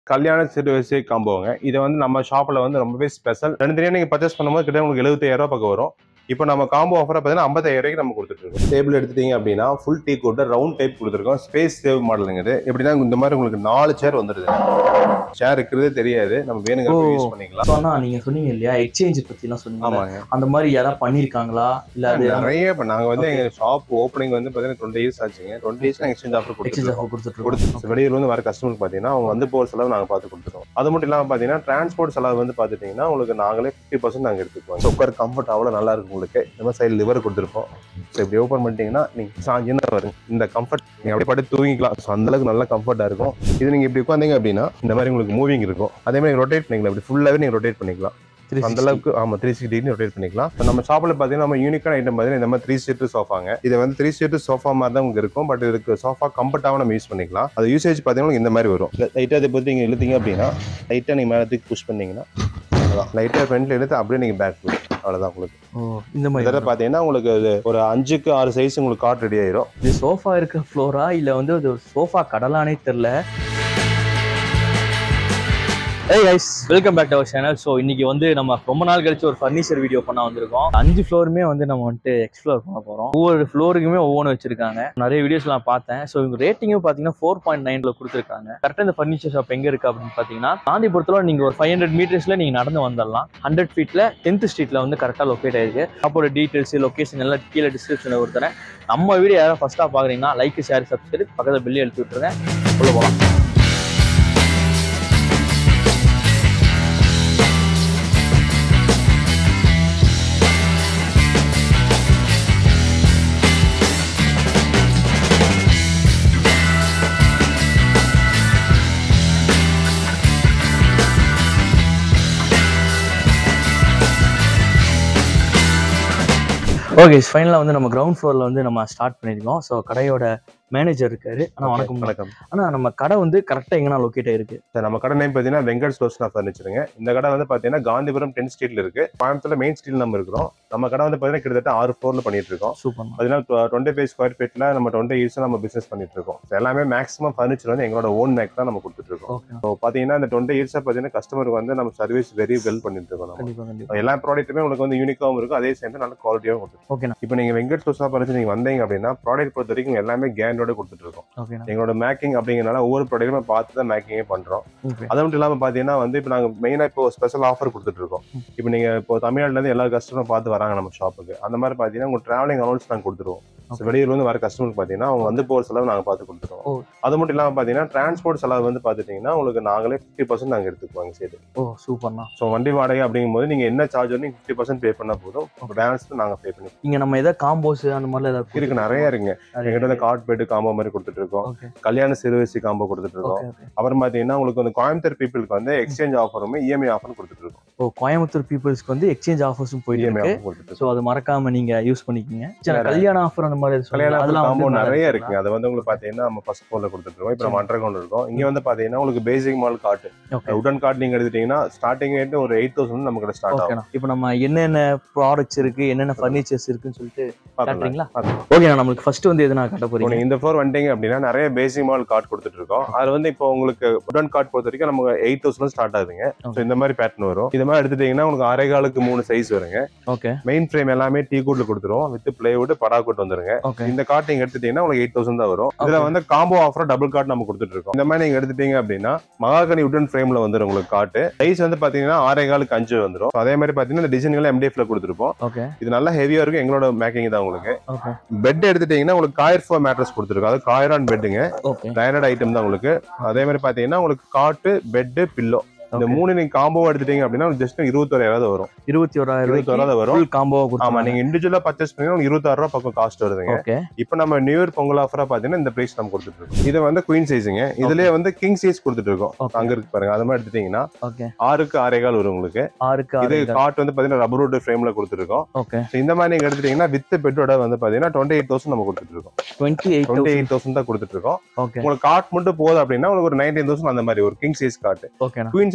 கல்யாண சிறுவரிசை காம்போங்க இதை வந்து நம்ம ஷாப்ல வந்து ரொம்பவே ஸ்பெஷல் ரெண்டு தனியாக நீங்க பர்ச்சேஸ் பண்ணும்போது கிட்ட உங்களுக்கு எழுபத்தாயிரம் ரூபாய் பக்கம் வரும் இப்போ நம்ம காம்போ ஆஃபரை பார்த்தீங்கன்னா ஐம்பத்தாயிரம் ரூபாய்க்கு நம்ம கொடுத்துட்டு இருக்கோம் டேபிள் எடுத்துட்டீங்க அப்படின்னா full teak wood round type கொடுத்துருக்கோம் ஸ்பேஸ் சேவ் மாடலுங்க இது எப்படின்னா இந்த மாதிரி உங்களுக்கு நாலு சேர் வந்துடுது சேர் இருக்கிறதே தெரியாது நம்ம வேணுங்க ஓ. யூஸ் பண்ணிக்கலாம் So, ஆனா நீங்க சொன்னீங்க இல்லையா எக்ஸ்சேஞ்ச் பத்தி எல்லாம் சொன்னீங்க ஆமாங்க அந்த மாதிரி யாராவது பண்ணிருக்காங்களா இல்ல அது நிறைய இப்போ நாங்க வந்து Okay. எங்க ஷாப் ஓப்பனிங் வந்து பார்த்தீங்கன்னா டுவெண்ட்டி இயர்ஸ் ஆச்சுங்க twenty years exchange offer exchange கொடுத்துருக்கோம் ஆஃபர் கொடுத்துட்டு கொடுத்து இருக்கோம் வெளியூர்ல இருந்து வர கஸ்டமருக்கு பார்த்தீங்கன்னா அவங்க வந்து போகிற செலவு நாங்கள் பார்த்து கொடுத்துருவோம் அது மட்டும் இல்லாமல் பார்த்தீங்கன்னா டிரான்ஸ்போர்ட் செலவு வந்து பார்த்துட்டிங்கன்னா உங்களுக்கு நாங்களே ஃபிஃப்டி பர்சன்ட் நாங்கள் எடுத்துக்குவோம் ஸோ உட்கார் கம்ஃபர்ட் அவ்வளோ நல்லா இருக்கும் உங்களுக்கு இந்த மாதிரி சைடு லிவர் கொடுத்துருப்போம் ஸோ இப்படி ஓப்பன் பண்ணிட்டீங்கன்னா நீங்கள் சாஞ்சின்னு வரும் இந்த கம்ஃபர்ட் நீங்கள் அப்படியே படுத்து தூங்கிக்கலாம் ஸோ அந்தளவுக்கு நல்ல கம்ஃபர்ட்டாக இருக்கும் இது நீங்கள் இப்படி உட்காந்தீங்க அப்படின்னா இந்த மாதிரி உங்களுக்கு மூவிங் இருக்கும் அதே மாதிரி ரொட்டேட் பண்ணிக்கலாம் இப்படி ஃபுல்லாகவே நீங்கள் ரொட்டேட் பண்ணிக்கலாம் அந்த அளவுக்கு ஆமா த்ரீ சிக்ஸ்டி டிகிரி ரொட்டேட் பண்ணிக்கலாம் இப்ப நம்ம ஷாப்ல பாத்தீங்கன்னா நம்ம யூனிக்கான ஐட்டம் பாத்தீங்கன்னா இந்த மாதிரி த்ரீ சீட்டு சோஃபாங்க இது வந்து த்ரீ சீட்டு சோஃபா மாதிரி தான் உங்களுக்கு இருக்கும் பட் இதுக்கு சோஃபா கம்ஃபர்ட்டாக நம்ம யூஸ் பண்ணிக்கலாம் அது யூசேஜ் பாத்தீங்கன்னா இந்த மாதிரி வரும் லைட்டா இதை பத்தி நீங்க இழுத்தீங்க அப்படின்னா லைட்டா நீங்க மேல தூக்கி புஷ் பண்ணீங்கன்னா அவ்வளவுதான் லைட்டா ஃப்ரண்ட்ல எடுத்து அப்படியே நீங்க பேக் அவ்வளவுதான் உங்களுக்கு ஓ இந்த மாதிரி இதில் பாத்தீங்கன்னா உங்களுக்கு இது ஒரு அஞ்சுக்கு ஆறு சைஸ் உங்களுக்கு காட் ரெடி ஆயிரும் இது சோஃபா இருக்க ஃப்ளோரா இல்ல வந்து அது சோஃபா கடலானே தெரியல hey guys welcome back to our channel so இன்னைக்கு வந்து நம்ம ரொம்ப நாள் கழிச்சு ஒரு ஃபர்னிச்சர் வீடியோ பண்ண வந்திருக்கோம் அஞ்சு ஃப்ளோருமே வந்து நம்ம வந்துட்டு எக்ஸ்ப்ளோர் பண்ண போறோம் ஒவ்வொரு ஃப்ளோருக்குமே ஒவ்வொன்று வச்சிருக்காங்க நிறைய வீடியோஸ் நான் பார்த்தேன் ஸோ இவங்க ரேட்டிங்கும் பார்த்தீங்கன்னா ஃபோர் பாயிண்ட் நைன்ல கொடுத்துருக்காங்க கரெக்டாக இந்த ஃபர்னிச்சர் ஷாப் எங்க இருக்கு அப்படின்னு பார்த்தீங்கன்னா காந்திபுரத்தில் நீங்க ஒரு ஃபைவ் ஹண்ட்ரட் மீட்டர்ஸ்ல நீங்க நடந்து வந்துடலாம் ஹண்ட்ரட் ஃபீட்ல டென்த் ஸ்ட்ரீட்ல வந்து கரெக்டாக லொக்கேட் ஆயிருக்கு அப்போட டீட்டெயில்ஸ் லொகேஷன் எல்லாம் கீழே டிஸ்கிரிப்ஷனில் கொடுத்துறேன் நம்ம வீடியோ யாராவது ஃபர்ஸ்ட்டாக பார்க்குறீங்கன்னா லைக் ஷேர் சப்ஸ்கிரைப் பக்கத்தில் பில்லி எழுத்து விட்டுருங்க உள்ள போகலாம் ஓகே ஃபைனலாக வந்து நம்ம கிரவுண்ட் ஃப்ளோரில் வந்து நம்ம ஸ்டார்ட் பண்ணியிருக்கோம் ஸோ கடையோட மேனேஜர் இருக்காரு ஆனால் வணக்கம் வணக்கம் ஆனால் நம்ம கடை வந்து கரெக்டாக எங்கன்னா லொக்கேட் ஆயிருக்கு சார் நம்ம கடை நேம் பார்த்தீங்கன்னா வெங்கட் ஸ்டோர்ஸ் நான் ஃபர்னிச்சருங்க இந்த கடை வந்து பார்த்தீங்கன்னா காந்திபுரம் டென்த் ஸ்ட்ரீட்ல இருக்கு கோயம்புத்தூர்ல மெயின் ஸ்ட்ரீட் நம்ம இருக்கிறோம் நம்ம கடை வந்து பார்த்தீங்கன்னா கிட்டத்தட்ட ஆறு ஃப்ளோர்ல பண்ணிட்டு இருக்கோம் சூப்பர் பார்த்தீங்கன்னா டுவெண்ட்டி ஃபைவ் ஸ்கொயர் ஃபீட்ல நம்ம டுவெண்ட்டி இயர்ஸ் நம்ம பிசினஸ் பண்ணிட்டு இருக்கோம் So, எல்லாமே மேக்ஸிமம் ஃபர்னிச்சர் வந்து எங்களோட ஓன் மேக் தான் நம்ம கொடுத்துட்டு இருக்கோம் ஓகே ஸோ பார்த்தீங்கன்னா இந்த டுவெண்ட்டி இயர்ஸாக பார்த்தீங்கன்னா கஸ்டமருக்கு வந்து நம்ம சர்வீஸ் வெரி வெல் பண்ணிட்டு இருக்கோம் நம்ம கண்டிப்பாக கண்டிப்பாக So, எல்லா ப்ராடக்ட்டுமே உங்களுக்கு வந்து யூனிக்காகவும் இருக்கும் அதே சேம் நல்ல குவாலிட்டியாகவும் கொடுத்துருக்கோம் ஓகேண்ணா இப்போ நீங்க வெங்கட் ஸ்டோர்ஸா பறிச்சு நீங்க வந்தீங்க அப்படின்னா ப்ராடக்ட் பொறுத்த வரைக்கும் எல்லாமே கேரண்டோட கொடுத்துட்டு இருக்கோம் ஓகேண்ணா எங்களோட மேக்கிங் அப்படிங்கிறனால ஒவ்வொரு ப்ராடக்ட்டுமே பார்த்து தான் மேக்கிங்கே பண்றோம் ஓகே அது மட்டும் இல்லாமல் பார்த்தீங்கன்னா வந்து இப்போ நாங்கள் மெயினாக இப்போ ஸ்பெஷல் ஆஃபர் கொடுத்துட்டு இருக்கோம் ம். இப்போ நீங்கள் இப்போ தமிழ்நாட்டிலேருந்து எல்லா கஸ்டமரும் பார்த்து வராங்க நம்ம ஷாப்புக்கு அந்த மாதிரி பார்த்தீங்கன்னா உங்கள் ட்ராவலிங் அலௌன்ஸ் நாங்கள் கொடுத்துருவோம் So, Okay. வெளியூர்ல இருந்து வர கஸ்டமருக்கு பார்த்தீங்கன்னா அவங்க வந்து போகிற செலவு நாங்கள் பார்த்து கொடுத்துருவோம் ஓ. அது மட்டும் இல்லாமல் பார்த்தீங்கன்னா டிரான்ஸ்போர்ட் செலவு வந்து பார்த்துட்டிங்கன்னா உங்களுக்கு நாங்களே ஃபிஃப்டி பர்சன்ட் நாங்கள் எடுத்துக்குவாங்க சேர்த்து ஓ சூப்பர்ண்ணா ஸோ வண்டி வாடகை அப்படிங்கும்போது நீங்கள் என்ன சார்ஜ் வந்து ஃபிஃப்டி பர்சன்ட் பே பண்ணால் போதும் பேலன்ஸ் நாங்கள் பே பண்ணி இங்க நம்ம எதாவது காம்போஸ் அந்த மாதிரிலாம் ஏதாவது இருக்கு நிறைய இருக்குங்க எங்கிட்ட வந்து கார்ட் பெட் காம்போ மாதிரி கொடுத்துட்டு இருக்கோம் ஓகே கல்யாண சிறுவசி காம்போ கொடுத்துட்டு இருக்கோம் ஓகே ஓகே அப்புறம் பார்த்தீங்கன்னா உங்களுக்கு வந்து கோயம்புத்தூர் பீப்புளுக்கு வந்து எக்ஸ்சேஞ்ச் ஆஃபரும் இஎம்ஐ ஆஃபரும் கொடுத்துட்டு இருக்கோம் ஓ கோயம்புத்தூர் பீப்புள்ஸ்க்கு வந்து எக்ஸ்சேஞ்ச் ஆஃபர்ஸும் போயிட்டு இஎம்ஐ இருக்கு ஆஃபர் கொடுத்துட்டு ஸோ அது மறக்காம நீங்க யூஸ் பண்ணிக்கங்க சரி, வேற- கல்யாண ஆஃபர் அந்த மாதிரி எதுவும் கல்யாண சொல்லுங்க. அதெல்லாம் காம்போ வந்து நிறைய நல்லா இருக்குங்க அது வந்து உங்களுக்கு பாத்தீங்கன்னா நம்ம ஃபர்ஸ்ட் ஃப்ளோர்ல கொடுத்துட்டு இருக்கோம் இப்போ நம்ம சரி. அண்டர் கிரவுண்ட் இருக்கோம் இங்க வந்து பாத்தீங்கன்னா உங்களுக்கு பேசிக் மாடல் காட்டு ஓகே உடன் கார்ட் நீங்க எடுத்துட்டீங்கன்னா ஸ்டார்டிங் ரேட் ஒரு எயிட் தௌசண்ட் நம்ம கிட்ட ஸ்டார்ட் ஆகும் ஓகேண்ணா இப்போ நம்ம என்னென்ன ப்ராடக்ட்ஸ் இருக்கு என்னென்ன ஃபர்னிச்சர்ஸ் இருக்குன்னு சொல்லிட்டு பார்க்கலாம். காட்டுறீங்களா பார்க்கலாம். ஓகேண்ணா நம்மளுக்கு ஃபர்ஸ்ட் வந்து எதுனா காட்ட இப்போ போறீங்க நீங்க இந்த ஃப்ளோர் வந்துட்டீங்க அப்படின்னா நிறைய பேசிக் மாடல் கார்ட் கொடுத்துட்டு இருக்கோம் அது வந்து இப்போ உங்களுக்கு உடன் கார்ட் பொறுத்த வரைக்கும் நமக்கு எயிட் தௌசண்ட் ஸ்டார்ட் ஆகுதுங்க ஸோ இந்த மாதிரி பேட்டர்ன் வரும் இது மாதிரி எடுத்துட்டீங்கன்னா உங்களுக்கு அரை காலுக்கு மூணு சைஸ் வருங்க ஓகே மெயின் ஃப்ரேம் எல்லாமே டீ கூட்ல கொடுத்துருவோம் வித் பிளேவுட் படா கூட் வந்துருங்க ஓகே இந்த கார்ட் நீங்க எடுத்துட்டீங்கன்னா உங்களுக்கு எயிட் தௌசண்ட் தான் வரும் இதுல Okay. வந்து காம்போ ஆஃபர் டபுள் கார்ட் நம்ம கொடுத்துட்டு இருக்கோம் இந்த மாதிரி நீங்க எடுத்துட்டீங்க அப்படின்னா மகாகனி உடன் ஃப்ரேம்ல வந்துரும் உங்களுக்கு காட்டு சைஸ் வந்து பாத்தீங்கன்னா ஆறே காலுக்கு அஞ்சு வந்துரும் அதே மாதிரி பாத்தீங்கன்னா இந்த டிசைன்கள் எம்டிஎஃப்ல கொடுத்துருப்போம் ஓகே இது நல்லா ஹெவியா இருக்கும் எங்களோட மேக்கிங் தான் உங்களுக்கு ஓகே பெட் எடுத்துட்டீங்கன்னா உங்களுக்கு காயர் ஃபோர் மேட்ரஸ் கொடுத்துருக்கோம் அது காயரான் பெட்டுங்க ஓகே டயர்ட் ஐட்டம் தான் உங்களுக்கு அதே மாதிரி பாத்தீங்கன்னா உங்களுக்கு காட்டு பெட்டு பில்லோ இந்த Okay. மூணு நீங்க காம்போ எடுத்துட்டீங்க அப்படின்னா ஜஸ்ட் இருபத்தோராயிரம் வரும் இருபத்தி ஓராயிரம் இருபத்தோராயிரம் வரும் ஃபுல் காம்போ ஆமா கொடுத்தாங்க நீங்க இண்டிவிஜுவலா பர்ச்சேஸ் பண்ணீங்கன்னா உங்களுக்கு இருபத்தாறு ரூபா பக்கம் காஸ்ட் வருதுங்க ஓகே இப்போ நம்ம நியூ இயர் பொங்கல் ஆஃபரா பாத்தீங்கன்னா இந்த பிரைஸ் நம்ம கொடுத்துட்டு இருக்கோம் இது வந்து குயின் சைஸுங்க இதுலயே வந்து கிங் சைஸ் கொடுத்துட்டு இருக்கோம் Okay. அங்க இருக்கு பாருங்க அது மாதிரி எடுத்துட்டீங்கன்னா ஓகே ஆறுக்கு ஆறே கால் வரும் உங்களுக்கு ஆறுக்கு இது ஆறு காட் வந்து பாத்தீங்கன்னா ரப்பர் வுட் ஃப்ரேம்ல கொடுத்துருக்கோம் ஓகே So இந்த மாதிரி நீங்க எடுத்துட்டீங்கன்னா வித் பெட்டோட வந்து பாத்தீங்கன்னா டுவெண்ட்டி எயிட் தௌசண்ட் நம்ம கொடுத்துட்டு இருக்கோம் twenty eight twenty eight thousand தான் கொடுத்துட்டு இருக்கோம் ஓகே உங்களுக்கு காட் மட்டும் போதும் அப்படின்னா உங்களுக்கு ஒரு நைன்டீன் தௌசண்ட் அந்த மாதிரி ஒரு கிங் சைஸ் காட் ஓகேண்ணா குயின்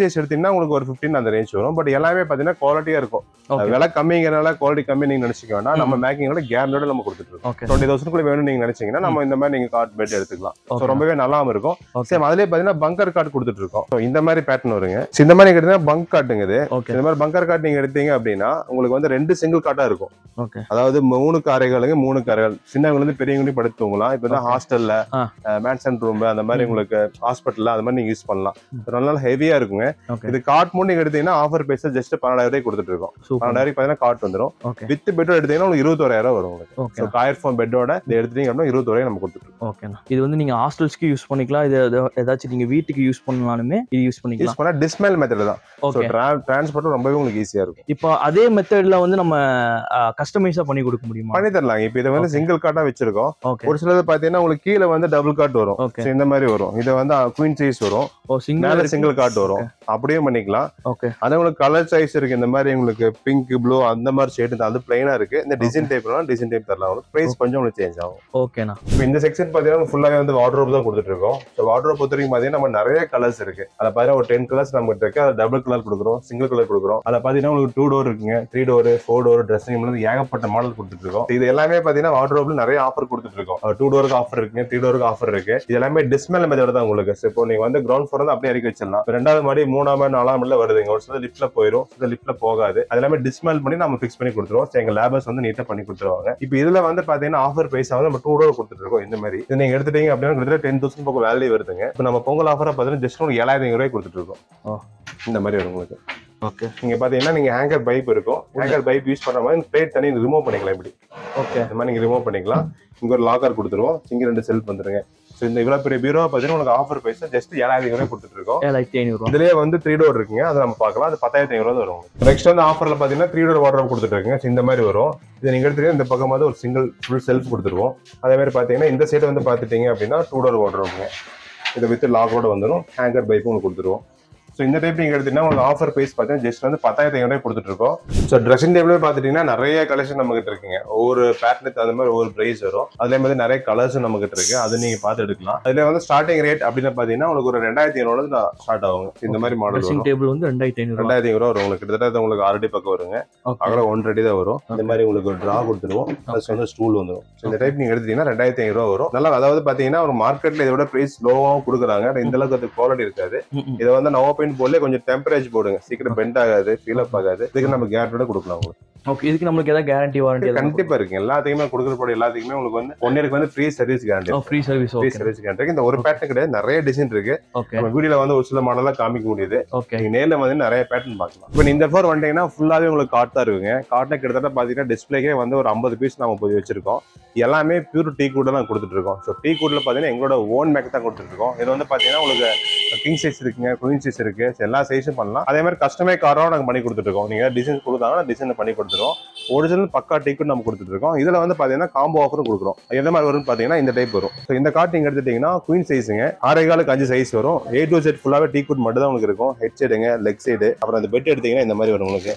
சைஸ் எடுத்தீங்கன்னா உங்களுக்கு ஒரு ஃபிஃப்டின் அந்த ரேஞ்ச் வரும் பட் எல்லாமே பார்த்தீங்கன்னா குவாலிட்டியா இருக்கும் ஓகே விலை கம்மிங்கிறனால குவாலிட்டி கம்மி நீங்க நினைச்சுக்க வேண்டாம் நம்ம மேக்கிங்கோட கேரண்டோட நம்ம கொடுத்துட்டு இருக்கோம் ஓகே டுவெண்ட்டி தௌசண்ட் கூட வேணும் நீங்க நினைச்சீங்கன்னா நம்ம இந்த மாதிரி நீங்க கார்ட் பெட் எடுத்துக்கலாம் ஸோ ஓகே ரொம்பவே நல்லாவும் இருக்கும் ஓகே சேம் அதுலயே பாத்தீங்கன்னா பங்கர் கார்டு கொடுத்துட்டு இருக்கோம் So, இந்த மாதிரி பேட்டர்ன் வருங்க So, இந்த மாதிரி எடுத்தீங்கன்னா பங்க் காட்டுங்க இது ஓகே இந்த மாதிரி பங்கர் கார்டு நீங்க எடுத்தீங்க அப்படின்னா உங்களுக்கு வந்து ரெண்டு சிங்கிள் கார்டா இருக்கும் ஓகே அதாவது மூணு காரைகளுங்க மூணு காரைகள் சின்னவங்க இருந்து பெரியவங்களையும் படுத்து தூங்கலாம் இப்போ தான் Okay. ஹாஸ்டல்ல ஆ. மேன்சன் ரூம் அந்த மாதிரி ம். உங்களுக்கு ஹாஸ்பிட்டல்ல அந்த மாதிரி நீங்க யூஸ் பண்ணலாம் ம். So, நல்லா ஹெவியா இருக்குங்க ஓகே இது கார்ட் மூணு நீங்க எடுத்தீங்கன்னா ஆஃபர் பேஸ் ஜஸ்ட் பன்னெண்டாயிரம் ரூபாய் கொடுத்துட்டு இருக்கோம் சூப்பர் பன்னெண்டாயிரம் பார்த்தீங்கன்னா கார்ட் வந்துடும் ஓகே வித் பெட்டோட எடுத்தீங்கன்னா உங்களுக்கு இருபத்தோராயிரம் வரும் உங்களுக்கு ஓகே ஸோ காயர் ஃபோன் பெட்டோட இதை எடுத்தீங்க அப்படின்னா இருபத்தோராயிரம் நம்ம கொடுத்துட்டு இருக்கோம் ஓகேண்ணா இது வந்து நீங்க ஹாஸ்டல்ஸ்க்கு யூஸ் பண்ணிக்கலாம் இது எதா- ஏதாச்சும் நீங்க வீட்டுக்கு யூஸ் பண்ணாலுமே இது யூஸ் பண்ணிக்கலாம் யூஸ் பண்ணா டிஸ்மேல் மெத்தட் தான் ஸோ ஓகே டிரான்ஸ்போர்ட்டும் ரொம்பவே உங்களுக்கு ஈஸியா இருக்கும் இப்போ அதே மெத்தட்ல வந்து நம்ம கஸ்டமைஸா பண்ணி கொடுக்க முடியுமா பண்ணி தரலாம் இப்போ இதை வந்து Okay. சிங்கிள் கார்டா வச்சிருக்கோம் ஓகே ஒரு சிலது பாத்தீங்கன்னா உங்களுக்கு கீழே வந்து டபுள் கார்ட் வரும் ஓகே So, இந்த மாதிரி வரும் இது வந்து குயின் சைஸ் வரும் ஓ சிங்கிள் மேல சிங்கிள் கார்ட் வரும் அப்படியே பண்ணிக்கலாம் ஓகே அது உங்களுக்கு கலர் சாய்ஸ் இருக்கு இந்த மாதிரி உங்களுக்கு பிங்க் ப்ளூ அந்த மாதிரி ஷேட் அது பிளைனா இருக்கு இந்த டிசைன் டைப் டிசைன் டைப் தரலாம் உங்களுக்கு பிரைஸ் கொஞ்சம் உங்களுக்கு சேஞ்ச் ஆகும் ஓகேண்ணா இப்போ இந்த செக்ஷன் பாத்தீங்கன்னா ஃபுல்லாவே வந்து வாட்ரோப் தான் கொடுத்துட்டு இருக்கோம் ஸோ வாட்ரோப் பொறுத்த வரைக்கும் பாத்தீங்கன்னா நம்ம நிறைய கலர்ஸ் இருக்கு அதை பாத்தீங்கன்னா ஒரு டென் கலர்ஸ் நம்ம இருக்கு அது டபுள் கலர் கொடுக்குறோம் சிங்கிள் கலர் கொடுக்குறோம் அதை பாத்தீங்கன்னா உங்களுக்கு டூ டோர் இருக்குங்க three door four door dressing வந்து ஏகப்பட்ட மாடல் கொடுத்துட்டு இருக்கோம் இது எல்லாமே பாத்தீங்கன்னா வாட்ரோப்ல நிறைய ஆஃபர் கொடுத்துட்டு இருக்கோம் டூ டோருக்கு ஆஃபர் இருக்குங்க த்ரீ டோருக்கு ஆஃபர் இருக்கு இது எல்லாமே டிஸ்மேல் மெத்தட் தான் உங்களுக்கு So, இப்போ நீங்க வந்து கிரவுண்ட் ஃப்ளோர் வந்து அப்படியே இறக்கி வச்சிடலாம் இப்ப ரெண்டாவது மாடி மூணாம் மாடி நாலாம் மாடில வருதுங்க ஒரு சில லிஃப்ட்ல போயிடும் சில லிஃப்ட்ல போகாது அது எல்லாமே டிஸ்மேல் பண்ணி நம்ம ஃபிக்ஸ் பண்ணி கொடுத்துருவோம் So, எங்க லேபர்ஸ் வந்து நீட்டா பண்ணி கொடுத்துருவாங்க இப்போ இதுல வந்து பாத்தீங்கன்னா ஆஃபர் பிரைஸ் வந்து நம்ம டூ டோர் கொடுத்துட்டு இருக்கோம் இந்த மாதிரி இது நீங்க எடுத்துட்டீங்க அப்படின்னா கிட்டத்தட்ட டென் தௌசண்ட் பக்கம் வேலையே வருதுங்க இப்போ நம்ம பொங்கல் ஆஃபரா பாத்தீங்கன்னா ஜஸ்ட் உங்களுக்கு ஏழாயிரம் ரூபாய் கொடுத்துட்டு இருக்கோம் ஓ. இந்த மாதிரி வரும் உங்களுக்கு ஓகே நீங்க பாத்தீங்கன்னா நீங்க ஹேங்கர் பைப் இருக்கும் ஹேங்கர் பைப் யூஸ் பண்ற மாதிரி பிளேட் தனி ரிமூவ் பண்ணிக்கலாம் இப்படி ஓகே இந்த மாதிரி நீங்க ரிமூவ் பண்ணிக்கலாம் இங்க ஒரு லாக்கர் கொடுத்துருவோம் இங்க ரெண்டு செல்ஃப் வந்துருங்க ஸோ இந்த இவ்வளவு பெரிய பீரோ பாத்தீங்கன்னா உங்களுக்கு ஆஃபர் பிரைஸ் ஜஸ்ட் ஏழாயிரம் ரூபாய் கொடுத்துட்டு இருக்கோம் ஏழாயிரத்தி ஐநூறுரூவா இதுலயே வந்து த்ரீ டோர் இருக்குங்க அதை நம்ம பார்க்கலாம் அது பத்தாயிரத்தி ஐநூறு வரும் நெக்ஸ்ட் வந்து ஆஃபர்ல பாத்தீங்கன்னா த்ரீ டோர் வாட்டர் கொடுத்துட்டு இருக்குங்க So, இந்த மாதிரி வரும் இது நீங்க எடுத்துட்டு இந்த பக்கம் வந்து ஒரு சிங்கிள் ஃபுல் செல்ஃப் கொடுத்துருவோம் அதே மாதிரி பாத்தீங்கன்னா இந்த சைடு வந்து பாத்துட்டீங்க அப்படின்னா டூ டோர் வாட்டர் இருக்குங்க இது வித் லாக்கோட வந்துடும் ஹேங்கர் பைப்பும் உங்களுக்கு கொடுத்துருவோம் ஸோ இந்த டைப் நீங்கள் எடுத்தீங்கன்னா உங்களுக்கு ஆஃபர் ப்ரைஸ் பார்த்தீங்கன்னா ஜஸ்ட் வந்து பத்தாயிரத்தி ஐநூறு கொடுத்துட்டு இருக்கோம் ஸோ ட்ரெஸ்ஸிங் டேபிளே பார்த்துட்டீங்கன்னா நிறைய கலெக்ஷன் நம்ம கிட்ட இருக்குங்க ஒவ்வொரு பேட்டர்னுக்கு அந்த மாதிரி ஒவ்வொரு ப்ரைஸ் வரும் அதே மாதிரி நிறைய கலர்ஸும் நம்ம கிட்ட இருக்கு அது நீங்க பார்த்து எடுக்கலாம் அதுல வந்து ஸ்டார்டிங் ரேட் அப்படின்னு பார்த்தீங்கன்னா உங்களுக்கு ஒரு ரெண்டாயிரத்தி ஐநூறு ஸ்டார்ட் ஆகும் இந்த மாதிரி மாடல் ட்ரெஸ்ஸிங் வரும் டேபிள் வந்து ரெண்டாயிரத்தி ஐநூறுரூவா ரெண்டாயிரத்தி ஐநூறு வரும் உங்களுக்கு கிட்டத்தட்ட உங்களுக்கு ஆறு அடி பக்கம் வருங்க ஓகே அகலம் ஒன்றரை அடி தான் வரும் இந்த மாதிரி உங்களுக்கு ஒரு ட்ரா கொடுத்துருவோம் ப்ளஸ் வந்து ஸ்டூல் வந்துடும் So, இந்த டைப் நீங்க எடுத்தீங்கன்னா ரெண்டாயிரத்தி ஐநூறு ரூபா வரும் நல்லா அதாவது பாத்தீங்கன்னா ஒரு மார்க்கெட்ல இதோட பிரைஸ் லோவாகவும் கொடுக்குறாங்க ஆனா இந்த அளவுக்கு அது குவாலிட்டி இருக்காது இதை வந்து நவோ பெயிண்ட் போர்ட்ல கொஞ்சம் டெம்பரேச்சர் போடுங்க சீக்கிரம் பெண்ட் ஆகாது ஃபீல் அப் ஆகாது இதுக்கு நம்ம கேரண்டோட கொடுக்கலாம் உங்களுக்கு ஓகே இதுக்கு நம்மளுக்கு ஏதாவது கேரண்டி வாரண்டி கண்டிப்பா இருக்கு எல்லாத்துக்குமே கொடுக்குற ப்ராடக்ட் எல்லாத்துக்குமே உங்களுக்கு வந்து ஒன் இயருக்கு வந்து free service guarantee oh free service free okay service guarantee இந்த ஒரு பேட்டர்ன் கிடையாது நிறைய டிசைன் இருக்கு ஓகே நம்ம வீடியோல வந்து ஒரு சில மாடலாம் காமிக்க முடியுது ஓகே நீங்க நேர்ல வந்து நிறைய பேட்டர்ன் பார்க்கலாம் இப்போ இந்த ஃபோர் வந்துட்டீங்கன்னா ஃபுல்லாவே உங்களுக்கு காட் தான் இருக்குங்க காட்டில் கிட்டத்தட்ட பாத்தீங்கன்னா டிஸ்பிளேக்கே வந்து ஒரு ஐம்பது பீஸ் நம்ம போய் வச்சிருக்கோம் எல்லாமே பியூர் டீ கூட தான் கொடுத்துட்டு இருக்கோம் ஸோ டீ கூட்ல பாத்தீங்கன்னா எங்களோட ஓன் மேக் தான் கொடுத்துட்டு இருக்கோம் இது வந்து பாத்தீங்கன்னா உங்களுக்கு கிங் சைஸ் இருக்குங்க குயின் சைஸ் இருக்கு So, எல்லா சைஸும் பண்ணலாம் அதே மாதிரி கஸ்டமே காராவும் நாங்க பண்ணி கொடுத்துட்டு இருக்கோம் நீங்க டிசைன் கொடுத்தாங்கன்னா டிசைன் பண்ணி கொடுத்துருவோம் ஒரிஜினல் பக்கா டீ கூட நம்ம கொடுத்துட்டு இருக்கோம் இதுல வந்து பாத்தீங்கன்னா காம்போ ஆஃபரும் கொடுக்குறோம் எந்த மாதிரி வரும்னு பாத்தீங்கன்னா இந்த டைப் வரும் ஸோ இந்த கார்ட் நீங்க எடுத்துட்டீங்கன்னா குயின் சைஸுங்க ஆறே காலுக்கு அஞ்சு சைஸ் வரும் ஏ டு செட் ஃபுல்லாவே டீ குட் மட்டும் தான் உங்களுக்கு இருக்கும் ஹெட் சைடுங்க லெக் சைடு அப்புறம் அந்த பெட் எடுத்தீங்கன்னா இந்த மாதிரி வரும் உங்களுக்கு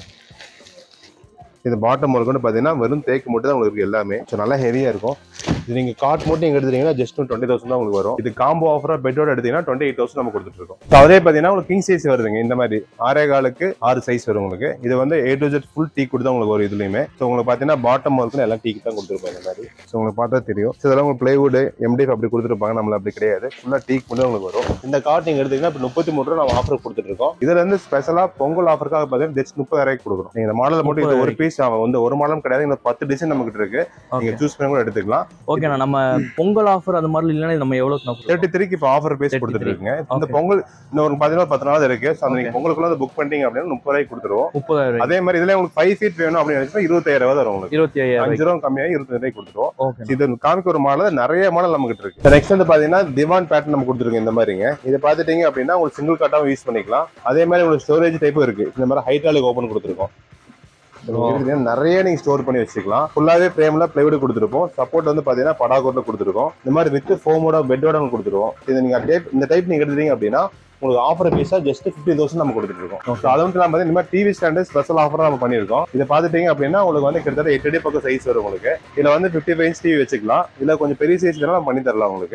இது பாட்டம் முதற்கொண்டு பார்த்தீங்கன்னா வெறும் தேக்கு மட்டும் தான் உங்களுக்கு இருக்கு எல்லாமே ஸோ நல்லா ஹெவியாக இருக்கும் இது நீங்கள் காட் மட்டும் நீங்கள் எடுத்தீங்கன்னா ஜஸ்ட் டுவெண்ட்டி தௌசண்ட் தான் உங்களுக்கு வரும் இது காம்போ ஆஃபராக பெட்டோட எடுத்தீங்கன்னா டுவெண்ட்டி எயிட் தௌசண்ட் நம்ம கொடுத்துட்டு இருக்கோம் So, அதே பார்த்தீங்கன்னா உங்களுக்கு கிங் சைஸ் வருதுங்க இந்த மாதிரி ஆறே காலுக்கு ஆறு சைஸ் வரும் உங்களுக்கு இது வந்து A to Z full teak தான் உங்களுக்கு வரும் இதுலையுமே ஸோ உங்களுக்கு பார்த்தீங்கன்னா பாட்டம் முதற்கொண்டு எல்லாம் டீக்கு தான் கொடுத்துருப்போம் இந்த மாதிரி ஸோ உங்களுக்கு பார்த்தா தெரியும் ஸோ இதெல்லாம் உங்களுக்கு பிளைவுட் எம்டிஎஃப் அப்படி கொடுத்துருப்பாங்க நம்மள அப்படி கிடையாது ஃபுல்லாக டீக் மட்டும் உங்களுக்கு வரும் இந்த கார்ட் நீங்கள் எடுத்தீங்கன்னா இப்போ முப்பத்தி மூணு ரூபா நம்ம ஆஃபர் கொடுத்துட்டு இருக்கோம் இதுல இருந்து ஸ்பெஷலாக பொங்கல் ஆஃபருக்காக பார்த்தீங்கன்னா ஜஸ்ட் முப்பதாயிரம் கொடுக்குறோம் நீங்கள் இந்த மாடல் மட்டும் இது ஒரு பீஸ் வந்து ஒரு மாடலும் கிடையாது இந்த பத்து டிசைன் நம்ம கிட்ட இருக்கு ஓகே நீங்க சூஸ் பண்ணி கூட எடுத்துக்கலாம் ஓகேண்ணா நம்ம பொங்கல் ஆஃபர் அந்த மாதிரி இல்லைன்னா நம்ம எவ்வளோக்கு நான் தேர்ட்டி த்ரீக்கு இப்போ ஆஃபர் பேஸ் 33. கொடுத்துட்டு இருக்குங்க இந்த Okay. பொங்கல் இன்னும் ஒரு பதினோரு பத்து நாள் இருக்கு ஸோ அந்த நீங்க Okay. பொங்கலுக்குள்ள புக் பண்ணிட்டீங்க அப்படின்னா முப்பது ரூபாய்க்கு கொடுத்துருவோம் முப்பதாயிரம் அதே மாதிரி இதுல உங்களுக்கு ஃபைவ் ஃபீட் வேணும் அப்படின்னு நினைச்சா இருபத்தாயிரம் ரூபாய் வரும் உங்களுக்கு இருபத்தி ஐயாயிரம் அஞ்சு ரூபா கம்மியாக இருபத்தி ரூபாய்க்கு கொடுத்துருவோம் ஓகே இது காமிக்க ஒரு மாடல் நிறைய மாடல் நம்ம கிட்ட இருக்கு நெக்ஸ்ட் வந்து பாத்தீங்கன்னா திவான் பேட்டர்ன் நம்ம கொடுத்துருக்கோம் இந்த மாதிரிங்க இதை பார்த்துட்டீங்க அப்படின்னா உங்களுக்கு சிங்கிள் காட்டாவும் யூஸ் பண்ணிக்கலாம் அதே மாதிரி உங்களுக்கு ஸ்டோரேஜ் டைப்பும் இருக்கு இந்த மாதிரி ஹைட்ராலிக் ஓப்பன் கொடுத்துருக்கோம் இதுல இருக்குதுங்க, நிறைய நீங்க ஸ்டோர் பண்ணி வச்சுக்கலாம் ஃபுல்லாவே ஃப்ரேம்ல பிளைவுட் கொடுத்துருப்போம் சப்போர்ட் வந்து பாத்தீங்கன்னா படாகோட்ல கொடுத்துருக்கோம் இந்த மாதிரி வித் ஃபோமோட பெட்டோட கொடுத்துருவோம் இது நீங்க டைப் இந்த டைப் நீங்க எடுத்தீங்க அப்படின்னா உங்களுக்கு ஆஃபர் பீஸா ஜஸ்ட் ஃபிஃப்டி தௌசண்ட் நம்ம கொடுத்துட்டு இருக்கோம் So, அது மட்டும் இல்லாம இந்த மாதிரி டிவி ஸ்டாண்டு ஸ்பெஷல் ஆஃபர் நம்ம பண்ணியிருக்கோம் இதை பார்த்துட்டீங்க அப்படின்னா உங்களுக்கு வந்து கிட்டத்தட்ட எட்டு அடி பக்கம் சைஸ் வரும் உங்களுக்கு இதுல வந்து ஃபிஃப்டி ஃபைவ் டிவி வச்சுக்கலாம் இதுல கொஞ்சம் பெரிய சைஸ் வேணா நம்ம பண்ணி தரலாம் உங்களுக்கு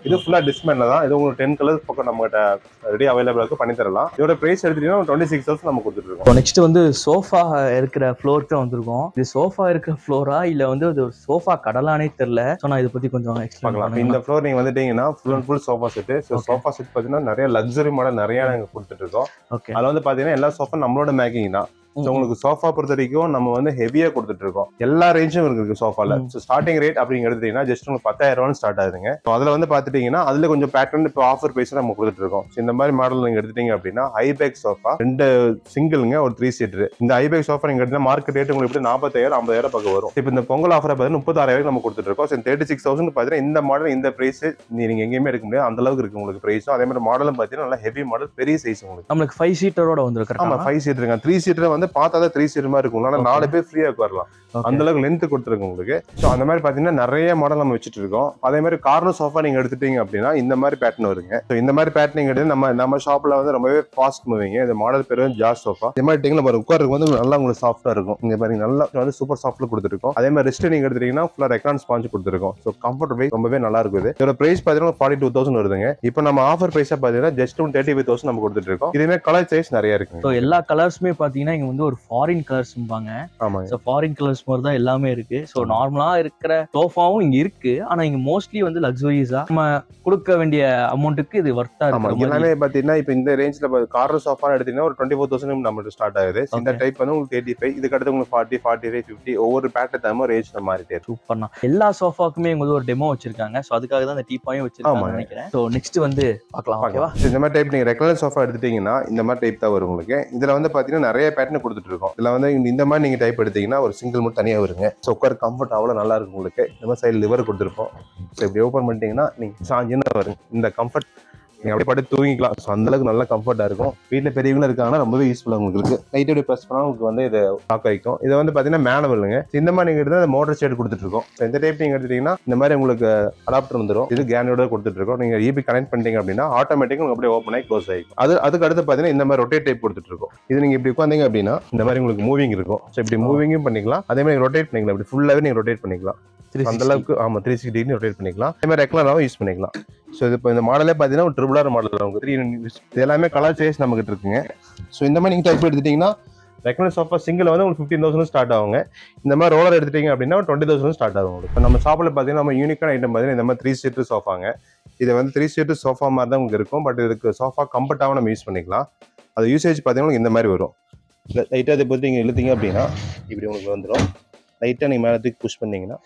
இது ஃபுல்லா டிஸ்மேன்ல தான் இது உங்களுக்கு டென் கலர்ஸ் பக்கம் நம்ம கிட்ட ரெடி அவைலபிள் இருக்கு பண்ணி தரலாம் இதோட பிரைஸ் எடுத்துட்டீங்கன்னா டுவெண்ட்டி சிக்ஸ் தௌசண்ட் நம்ம கொடுத்துட்டு இருக்கோம் இப்போ நெக்ஸ்ட் வந்து சோஃபா இருக்கிற ஃப்ளோருக்கு வந்திருக்கோம் இது சோஃபா இருக்கிற ஃப்ளோரா இல்ல வந்து இது ஒரு சோஃபா கடலானே தெரியல ஸோ நான் இதை பத்தி கொஞ்சம் எக்ஸ்பிளைன் பார்க்கலாம் பண்ணுங்க இந்த ஃப்ளோர் நீங்க வந்துட்டீங்கன்னா full and full sofa set so Okay. Sofa set பார்த்தீங்கன்னா நிறைய லக்ஸரி மாடல் நிறைய நாங்க கொடுத்துட்டு இருக்கோம் ஓகே அதுல வந்து பாத்தீங்கன்னா எல்லா சோஃபா நம்மளோட மேக்கிங் தான் ஸோ உங்களுக்கு சோஃபா பொறுத்த வரைக்கும் நம்ம வந்து ஹெவியா கொடுத்துட்டு இருக்கோம் எல்லா ரேஞ்சும் இருக்கு சோஃபால ம். ஸோ ஸ்டார்டிங் ரேட் அப்படிங்க எடுத்துட்டீங்கன்னா ஜஸ்ட் உங்களுக்கு பத்தாயிரம் ரூபான்னு ஸ்டார்ட் ஆகுதுங்க ஸோ அதுல வந்து பாத்துட்டீங்கன்னா அதுல கொஞ்சம் பேட்டர்ன் இப்போ ஆஃபர் பிரைஸ் நம்ம கொடுத்துட்டு இருக்கோம் So இந்த மாதிரி மாடல் நீங்க எடுத்துட்டீங்க அப்படின்னா ஐபேக் சோஃபா ரெண்டு சிங்கிளுங்க ஒரு த்ரீ சீட்டர் இந்த ஐபேக் சோஃபா நீங்க எடுத்தா மார்க்கெட் ரேட் உங்களுக்கு எப்படி நாற்பத்தாயிரம் ஐம்பதாயிரம் பக்கம் வரும் இப்போ இந்த பொங்கல் ஆஃபர் பார்த்தீங்கன்னா முப்பத்தாயிரம் நம்ம கொடுத்துட்டு இருக்கோம் ஸோ தேர்ட்டி சிக்ஸ் தௌசண்ட் பார்த்தீங்கன்னா இந்த மாடல் இந்த பிரைஸ் நீங்க எங்கேயுமே எடுக்க முடியாது அந்த அளவுக்கு இருக்கு உங்களுக்கு பிரைஸும் அதே மாதிரி மாடலும் பார்த்தீங்கன்னா நல்லா ஹெவி மாடல் பெரிய சைஸ் உங்களுக்கு நம்மளுக்கு ஃபைவ் சீட்டரோட ஆமா வந்திருக்காங்க ஃபைவ் சீட்டருங்க த்ரீ சீட்டர் வந்து பார்த்தா தான் த்ரீ சீட்டர் மாதிரி இருக்கும் ஆனா Okay. நாலு பேர் ஃப்ரீயா உட்காரலாம் அந்த அளவுக்கு லென்த் கொடுத்துருக்கு உங்களுக்கு ஸோ அந்த மாதிரி பாத்தீங்கன்னா நிறைய மாடல் நம்ம வச்சுட்டு இருக்கோம் அதே மாதிரி கார்னர் சோஃபா நீங்க எடுத்துட்டீங்க அப்படின்னா இந்த மாதிரி பேட்டர்ன் வருங்க ஸோ இந்த மாதிரி பேட்டர்ன் எடுத்து நம்ம நம்ம ஷாப்ல வந்து ரொம்பவே ஃபாஸ்ட் மூவிங்க இந்த மாடல் பேர் வந்து ஜாஸ் சோஃபா இந்த மாதிரி டீங்கள பாருங்க உட்காருக்கு வந்து நல்லா உங்களுக்கு சாஃப்டா இருக்கும் இங்க பாருங்க நல்லா வந்து சூப்பர் சாஃப்ட்ல கொடுத்துருக்கோம் அதே மாதிரி ரெஸ்ட் நீங்க எடுத்துட்டீங்கன்னா ஃபுல்லா ரெக்கார்ட் ஸ்பாஞ்ச் கொடுத்துருக்கோம் ஸோ கம்ஃபர்ட் வைஸ் ரொம்பவே நல்லா இருக்குது இதோட பிரைஸ் பாத்தீங்கன்னா ஃபார்ட்டி டூ தௌசண்ட் வருதுங்க இப்போ நம்ம ஆஃபர் பிரைஸா பாத்தீங்கன்னா just one thirty five thousand நம்ம கொடுத்துட்டு இருக்கோம் இதுமே கலர் சைஸ் நிறைய இருக்குங்க ஸோ எல்லா கலர்ஸுமே பார்த்தீங்கன்னா இங்க வந்து ஒரு ஃபாரின் கலர்ஸ்பாங்க ஆமாங்க ஸோ ஃபாரின் கலர்ஸ் மாதிரி தான் எல்லாமே இருக்கு ஸோ நார்மலா இருக்கிற சோஃபாவும் இங்க இருக்கு ஆனா இங்க மோஸ்ட்லி வந்து லக்ஸுரியஸா நம்ம கொடுக்க வேண்டிய அமௌண்ட்டுக்கு இது வர்த்தா ஆமா இருக்கிற மாதிரி எல்லாமே பாத்தீங்கன்னா இப்போ இந்த ரேஞ்ச்ல கார்னர் சோஃபா எடுத்தீங்கன்னா ஒரு டுவெண்ட்டி ஃபோர் தௌசண்ட் நம்ம ஸ்டார்ட் ஆகுது இந்த Okay. டைப் வந்து உங்களுக்கு தேர்ட்டி ஃபைவ் இதுக்கு அடுத்து உங்களுக்கு ஃபார்ட்டி ஃபார்ட்டி ஃபைவ் ஃபிஃப்டி ஒவ்வொரு பேட்டர் தகுந்த ரேஞ்ச் மாறிட்டே இருக்கும் சூப்பர்ண்ணா எல்லா சோஃபாக்குமே இங்க வந்து ஒரு டெமோ வச்சிருக்காங்க ஸோ அதுக்காக தான் இந்த டீப்பாயும் வச்சிருக்காங்க ஆமாங்க. நினைக்கிறேன் ஸோ நெக்ஸ்ட் வந்து பார்க்கலாம் ஓகேவா So, இந்த மாதிரி டைப் நீங்க ரெகுலர் சோஃபா எடுத்துட்டீங்கன்னா இந்த மாதிரி டைப் தான் வரும் உங்களுக்கு இதுல வந்து பாத்தீங்கன்னா நிறைய பேட்டர்ன் கொடுத்துட்டு இருக்கோம் இதுல வந்து இந்த- இந்த மாதிரி நீங்க டைப் எடுத்தீங்கன்னா ஒரு சிங்கிள் மட்டும் தனியா வருங்க ஸோ உட்கார கம்ஃபர்ட் அவ்வளவு நல்லா இருக்கும் உங்களுக்கு இந்த மாதிரி சைடு லிவர் கொடுத்துருப்போம் ஸோ இப்படி ஓப்பன் பண்ணிட்டீங்கன்னா நீங்க சாஞ்சுன்னு வரும் இந்த கம்ஃபர்ட் நீங்க அப்படியே படுத்து தூங்கிக்கலாம் ஸோ அந்த அளவுக்கு நல்லா கம்ஃபர்ட்டா இருக்கும் வீட்டுல பெரியவங்களும் இருக்காங்கன்னா ரொம்பவே யூஸ்ஃபுல்லா உங்களுக்கு இருக்கு லைட் அப்படி ப்ரெஸ் பண்ணா உங்களுக்கு வந்து இது லாக் ஆகிக்கும் இது வந்து பாத்தீங்கன்னா மேனுவலுங்க இந்த மாதிரி நீங்க எடுத்தா மோட்டர் ஷேட் கொடுத்துட்டு இருக்கோம் So, இந்த டைப் நீங்க எடுத்துட்டீங்கன்னா இந்த மாதிரி உங்களுக்கு அடாப்டர் வந்துடும் இது கேனோட கொடுத்துட்டு இருக்கோம் நீங்க இபி கனெக்ட் பண்ணிட்டீங்க அப்படின்னா ஆட்டோமேட்டிக்கா உங்களுக்கு அப்படியே ஓப்பன் ஆகி க்ளோஸ் ஆகிக்கும் அது அதுக்கு அடுத்து பாத்தீங்கன்னா இந்த மாதிரி ரொட்டேட் டைப் கொடுத்துட்டு இருக்கோம் இது நீங்க இப்படி உட்காந்தீங்க அப்படின்னா இந்த மாதிரி உங்களுக்கு மூவிங் இருக்கும் ஸோ இப்படி மூவிங்கும் பண்ணிக்கலாம் அதே மாதிரி ரொட்டேட் பண்ணிக்கலாம் இப்படி ஃபுல்லாவே நீங்க ரொட்டேட் பண்ணிக்கலாம் அந்த அளவுக்கு ஆமா த்ரீ சிக்ஸ்டி டிகிரி ரொட்டேட் பண்ணிக்கலாம் அதே மாதிரி ரெக்லராகவும் யூஸ் பண்ணிக்கலாம் ஸோ இது இப்போ இந்த மாடலே பார்த்தீங்கன்னா ஒரு ட்ரிபிளார் மாடல் உங்களுக்கு த்ரீ இது எல்லாமே கலர் சேஸ் நம்ம கிட்ட இருக்குங்க ஸோ இந்த மாதிரி நீங்கள் டைப் எடுத்துட்டீங்கன்னா ரெக்லர் சோஃபா சிங்கிள் வந்து உங்களுக்கு ஃபிஃப்டீன் தௌசண்ட் ஸ்டார்ட் ஆகுங்க இந்த மாதிரி ரோலர் எடுத்துட்டீங்க அப்படின்னா டுவெண்ட்டி தௌசண்ட் ஸ்டார்ட் ஆகும் உங்களுக்கு இப்போ நம்ம ஷாப்பில் பார்த்தீங்கன்னா நம்ம யூனிக்கான ஐட்டம் பார்த்தீங்கன்னா இந்த மாதிரி த்ரீ சீட்டர் சோஃபாங்க இது வந்து த்ரீ சீட்டர் சோஃபா மாதிரி தான் உங்களுக்கு இருக்கும் பட் இதுக்கு சோஃபா கம்ஃபர்ட்டாகவும் நம்ம யூஸ் பண்ணிக்கலாம் அது யூசேஜ் பார்த்தீங்கன்னா இந்த மாதிரி வரும் லைட்டாக இதை பற்றி நீங்கள் இழுத்தீங்க அப்படின்னா இப்படி உங்களுக்கு வந்துடும் லைட்டாக நீங்கள் மேலே தூக்கி புஷ் பண்ணீங்கன்னா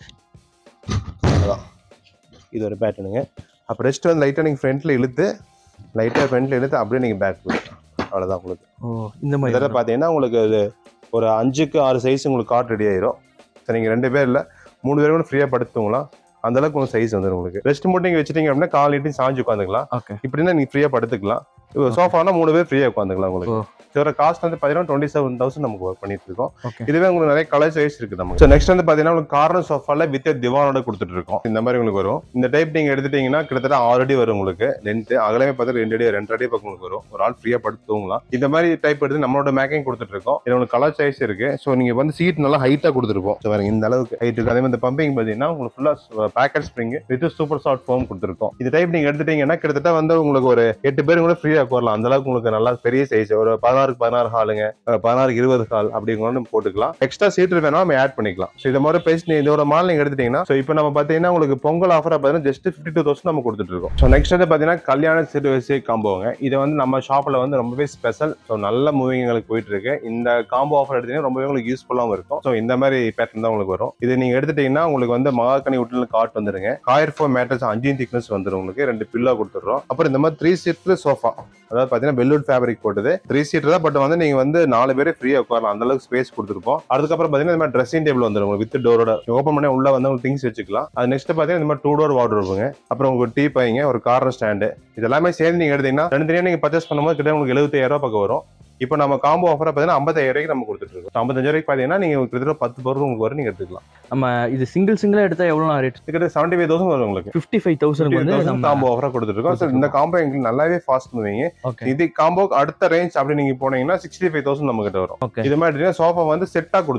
அதான் இது ஒரு பேட்டர்னுங்க அப்போ ரெஸ்ட் வந்து லைட்டாக நீங்கள் ஃப்ரண்ட்டில் இழுத்து லைட்டாக ஃப்ரண்ட்டில் இழுத்து அப்படியே நீங்கள் பேக் போயிடும் அவ்வளோதான் உங்களுக்கு ஓ இந்த மாதிரி இதில் பார்த்தீங்கன்னா உங்களுக்கு அது ஒரு அஞ்சுக்கு ஆறு சைஸ் உங்களுக்கு கார்ட் ரெடி ஆயிரும் ஸோ நீங்கள் ரெண்டு பேர் இல்லை மூணு பேர் கூட ஃப்ரீயாக படுத்துவங்களா அந்த அளவுக்கு உங்களுக்கு சைஸ் வந்துடும் உங்களுக்கு ரெஸ்ட் மட்டும் நீங்கள் வச்சுட்டீங்க அப்படின்னா கால் நீட்டி சாஞ்சு உட்காந்துக்கலாம் ஓகே இப்படின்னா நீங்கள் ஃப்ரீயாக படுத்துக்கலாம் இப்போ சோஃபானா மூணு பேர் ஃப்ரீயாக உட்காந்துக்கலாம் உங்களுக்கு ஓ. இதோட காஸ்ட் வந்து பார்த்தீங்கன்னா டுவெண்ட்டி செவன் தௌசண்ட் நமக்கு ஒர்க் பண்ணிட்டு இருக்கோம் ஓகே இதுவே உங்களுக்கு நிறைய கலர் சைஸ் இருக்கு நமக்கு ஸோ நெக்ஸ்ட் வந்து பாத்தீங்கன்னா உங்களுக்கு கார்னர் சோஃபால வித் திவானோட கொடுத்துட்டு இருக்கோம் இந்த மாதிரி உங்களுக்கு வரும் இந்த டைப் நீங்க எடுத்துட்டீங்கன்னா கிட்டத்தட்ட ஆறு அடி வரும் உங்களுக்கு லென்த் அகலமே பார்த்து ரெண்டு அடி ரெண்டு அடி பக்கம் உங்களுக்கு வரும் ஒரு ஆள் ஃப்ரீயா படுத்து தூங்கலாம் இந்த மாதிரி டைப் எடுத்து நம்மளோட மேக்கிங் கொடுத்துட்டு இருக்கோம் இது உங்களுக்கு கலர் சைஸ் இருக்கு ஸோ நீங்க வந்து சீட் நல்லா ஹைட்டா கொடுத்துருப்போம் ஸோ பாருங்க இந்த அளவுக்கு ஹைட் இருக்கு அதே மாதிரி இந்த பம்பிங் பாத்தீங்கன்னா உங்களுக்கு ஃபுல்லா pocket spring with super soft foam கொடுத்துருக்கோம் இந்த டைப் நீங்க எடுத்துட்டீங்கன்னா கிட்டத்தட்ட வந்து உங்களுக்கு ஒரு எட்டு பேர் கூட ஃப்ரீயா உட்காரலாம் அந்த அளவுக்கு உங்களுக்கு நல்லா பெரிய சைஸ் ஒரு பதினாறுக்கு பதினாறு ஹாலுங்க அஹ் பதினாறு இருபது கால் அப்படிங்கணும் போட்டுக்கலாம் எக்ஸ்ட்ரா சீட்டர் வேணா நம்ம ஆட் பண்ணிக்கலாம் ஸோ இந்த மாதிரி பேசி இதோட மால் நீங்க எடுத்துட்டீங்கன்னா ஸோ இப்போ நம்ம பார்த்தீங்கன்னா உங்களுக்கு பொங்கல் ஆஃபர் பார்த்தீங்கன்னா ஜஸ்ட் ஃபிஃப்டி டூ தௌசண்ட் நம்ம கொடுத்துட்டு இருக்கோம் ஸோ நெக்ஸ்ட் வந்து பார்த்தீங்கன்னா கல்யாண சிறு வயசு காம்போங்க இது வந்து நம்ம ஷாப்பில் வந்து ரொம்பவே ஸ்பெஷல் ஸோ நல்ல மூவிங் எங்களுக்கு போயிட்டு இருக்கு இந்த காம்போ ஆஃபர் எடுத்தீங்கன்னா ரொம்பவே உங்களுக்கு யூஸ்ஃபுல்லாகவும் இருக்கும் ஸோ இந்த மாதிரி பேட்டர்ன் தான் உங்களுக்கு வரும் இது நீங்க எடுத்துட்டீங்கன்னா உங்களுக்கு வந்து மகாக்கனி உட்டில் காட் வந்துருங்க காயர் ஃபோர் மேட்டர்ஸ் அஞ்சு திக்னஸ் வந்துடும் உங்களுக்கு ரெண்டு பில்லோ கொடுத்துட்றோம் அப்புறம் இந்த மாதிரி த்ரீ சீட்டர் சோஃபா அதாவது பார்த்தீங்கன்னா வெல்லூட் ஃபேப்ரிக் போட்டது த்ரீ சீட்டர் தான் பட் வந்து நீங்க வந்து நாலு பேரே ஃப்ரீயா உட்காரலாம் அந்த அளவுக்கு ஸ்பேஸ் கொடுத்துருப்போம் அதுக்கப்புறம் பார்த்தீங்கன்னா இந்த மாதிரி ட்ரெஸ்ஸிங் டேபிள் வந்துடும் வித் டோரோட ஓப்பன் பண்ணி உள்ள வந்து உங்களுக்கு திங்ஸ் வச்சுக்கலாம் அது நெக்ஸ்ட் பார்த்தீங்கன்னா இந்த மாதிரி டூ டோர் வார்ட்ரோபுங்க அப்புறம் உங்களுக்கு டீ பையங்க ஒரு கார்னர் ஸ்டாண்டு இது எல்லாமே சேர்ந்து நீங்க எடுத்தீங்கன்னா ரெண்டு தனியாக நீங்க பர்ச்சேஸ் பண்ணும்போது கிட்ட உங்களுக்கு எழுபத்தாயிரம் ரூபாய் பக்கம் வரும் இப்போ நம்ம காம்போ ஆஃபர் பார்த்தீங்கன்னா ஐம்பத்தாயிரம் ரூபாய்க்கு நம்ம கொடுத்துட்டு இருக்கோம் ஐம்பத்தஞ்சு ரூபாய்க்கு பார்த்தீங்கன்னா நீங்க கிட்டத்தட்ட பத்து பொருள் உங்களுக்கு வரும் நீங்க எடுத்துக்கலாம் நம்ம இது சிங்கிள் சிங்கிளா எடுத்தா எவ்வளவு ரேட் கிட்டத்தட்ட செவன்டி ஃபைவ் தௌசண்ட் வரும் உங்களுக்கு ஃபிஃப்டி ஃபைவ் தௌசண்ட் வந்து நம்ம காம்போ ஆஃபரா கொடுத்துட்டு இருக்கோம் So, இந்த காம்போ எங்களுக்கு நல்லாவே ஃபாஸ்ட் மூவிங்க ஓகே இது காம்போ அடுத்த ரேஞ்ச் அப்படி நீங்க போனீங்கன்னா சிக்ஸ்டி ஃபைவ் தௌசண்ட் நம்ம கிட்ட வரும் ஓகே இது மாதிரி சோஃபா வந்து செட்டா கொடுத்துருவோம்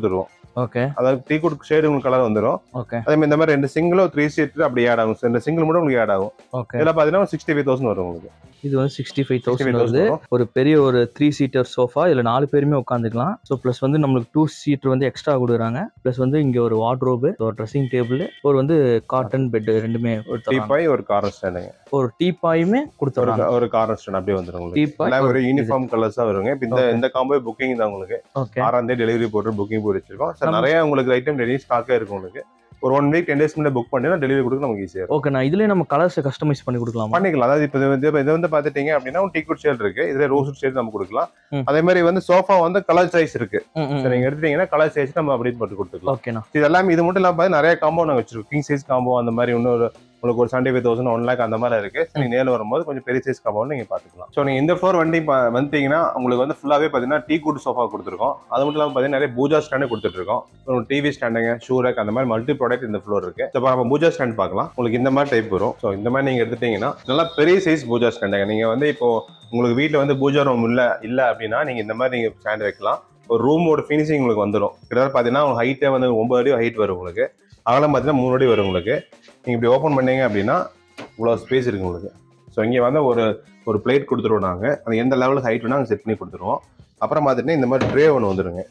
ஓகே அதாவது டீ குட் ஷேடு உங்களுக்கு கலர் வந்துடும் ஓகே அதே மாதிரி இந்த மாதிரி ரெண்டு சிங்கிளும் த்ரீ சீட் அப்படி ஆட் ஆகும் இந்த சிங்கிள் மட்டும் உங்களுக்கு ஆட் ஆகும் ஓகே இதில் பார்த்தீங்கன்னா சிக்ஸ்டி ஃபைவ் தௌசண்ட் வரும் உங்களுக்கு இது வந்து சிக்ஸ்டி ஃபைவ் 65,000 தௌசண்ட் வருது வரும். ஒரு பெரிய ஒரு த்ரீ சீட்டர் சோஃபா இதில் நாலு பேருமே உட்காந்துக்கலாம் ஸோ ப்ளஸ் வந்து நம்மளுக்கு டூ சீட்டர் வந்து எக்ஸ்ட்ரா கொடுக்குறாங்க ப்ளஸ் வந்து இங்கே ஒரு வார்ட்ரோபு ஒரு ட்ரெஸ்ஸிங் டேபிள் ஒரு வந்து காட்டன் பெட் ரெண்டுமே ஒரு கொடுத்துறாங்க டீப்பாய் ஒரு கார்னர் ஸ்டாண்டுங்க ஒரு டீப்பாயுமே ஒரு கொடுத்துறாங்க ஒரு கார்னர் ஸ்டாண்ட் அப்படியே வந்துடும் உங்களுக்கு டீப்பாய் எல்லாம் ஒரு யூனிஃபார்ம் கலர்ஸா வருங்க இப்போ இந்த Okay. இந்த காம்போ புக்கிங் தான் உங்களுக்கு ஓகே ஆறாம் தேதி டெலிவரி போட்டு புக்கிங் போட்டு வச்சிருக்கோம் சார் நம்ம- நிறைய உங்களுக்கு ஐட்டம் ரெடி ஸ்டாக்கே இருக்கும் உங்களுக்கு ஒரு ஒன் வீக் டென் டேஸ் முன்னாடி புக் பண்ணினா டெலிவரி கொடுக்க நமக்கு ஈஸியாக இருக்கும் ஓகே நான் இதுலேயே நம்ம கலர்ஸை கஸ்டமைஸ் பண்ணி கொடுக்கலாமா பண்ணிக்கலாம் அதாவது இப்போ இது வந்து இப்ப இது வந்து பார்த்துட்டீங்க அப்படின்னா டீ குட் ஷேட் இருக்கு இதுல ரோஸ் ஷேட் நம்ம கொடுக்கலாம் ம். அதே மாதிரி வந்து சோஃபா வந்து கலர் சைஸ் இருக்கு ம், ம், சரி நீங்க எடுத்துட்டீங்கன்னா கலர் சைஸ் நம்ம அப்படியே போட்டு கொடுத்துக்கலாம் ஓகேண்ணா இது எல்லாமே இது மட்டும் இல்லாம பார்த்து நிறைய காம்போ நாங்கள் வச்சிருக்கோம் கிங் சைஸ் காம்போ அந்த மாதிரி இன்னொரு உங்களுக்கு ஒரு seventy five thousand one lakh அந்த மாதிரி இருக்கு சரி, நீங்க நேரில் வரும்போது கொஞ்சம் பெரிய சைஸ் காம்போ நீங்க பாத்துக்கலாம் ஸோ நீங்க இந்த ஃப்ளோர் வண்டி பா- வந்துட்டீங்கன்னா உங்களுக்கு வந்து ஃபுல்லாவே பாத்தீங்கன்னா டீ குட் சோஃபா கொடுத்துருக்கோம் அது மட்டும் இல்லாம பாத்தீங்கன்னா நிறைய பூஜா ஸ்டாண்டு கொடுத்துட்டு இருக்கோம் ஒரு டிவி ஸ்டாண்டுங்க ஷூ ரேக் அந்த மாதிரி மல்டி ப்ராடக்ட் இந்த ஃப்ளோர் இருக்கு இப்போ நம்ம பூஜா ஸ்டாண்ட் பார்க்கலாம் உங்களுக்கு இந்த மாதிரி டைப் வரும் ஸோ இந்த மாதிரி நீங்க எடுத்துட்டீங்கன்னா நல்லா பெரிய சைஸ் பூஜா ஸ்டாண்டுங்க நீங்க வந்து இப்போ உங்களுக்கு வீட்டில் வந்து பூஜா ரூம் இல்லை இல்லை அப்படின்னா நீங்க இந்த மாதிரி நீங்க ஸ்டாண்ட் வைக்கலாம் ஒரு ரூமோட ஃபினிஷிங் உங்களுக்கு வந்துடும் கிட்டத்தட்ட பார்த்தீங்கன்னா உங்களுக்கு ஹைட்டே வந்து ஒன்பது அடி ஹைட் வரும் உங்களுக்கு அகலம் பார்த்தீங்கன்னா மூணு அடி வரும் உங்களுக்கு நீங்கள் இப்படி ஓப்பன் பண்ணீங்க அப்படின்னா இவ்வளோ ஸ்பேஸ் இருக்கு உங்களுக்கு ஸோ இங்கே வந்து ஒரு ஒரு பிளேட் கொடுத்துருவோம் நாங்கள் அது எந்த லெவலுக்கு ஹைட் வேணால் செட் பண்ணி கொடுத்துருவோம் அப்புறம் பார்த்துட்டு இந்த மாதிரி ட்ரே ஒன்று வந்துருங்க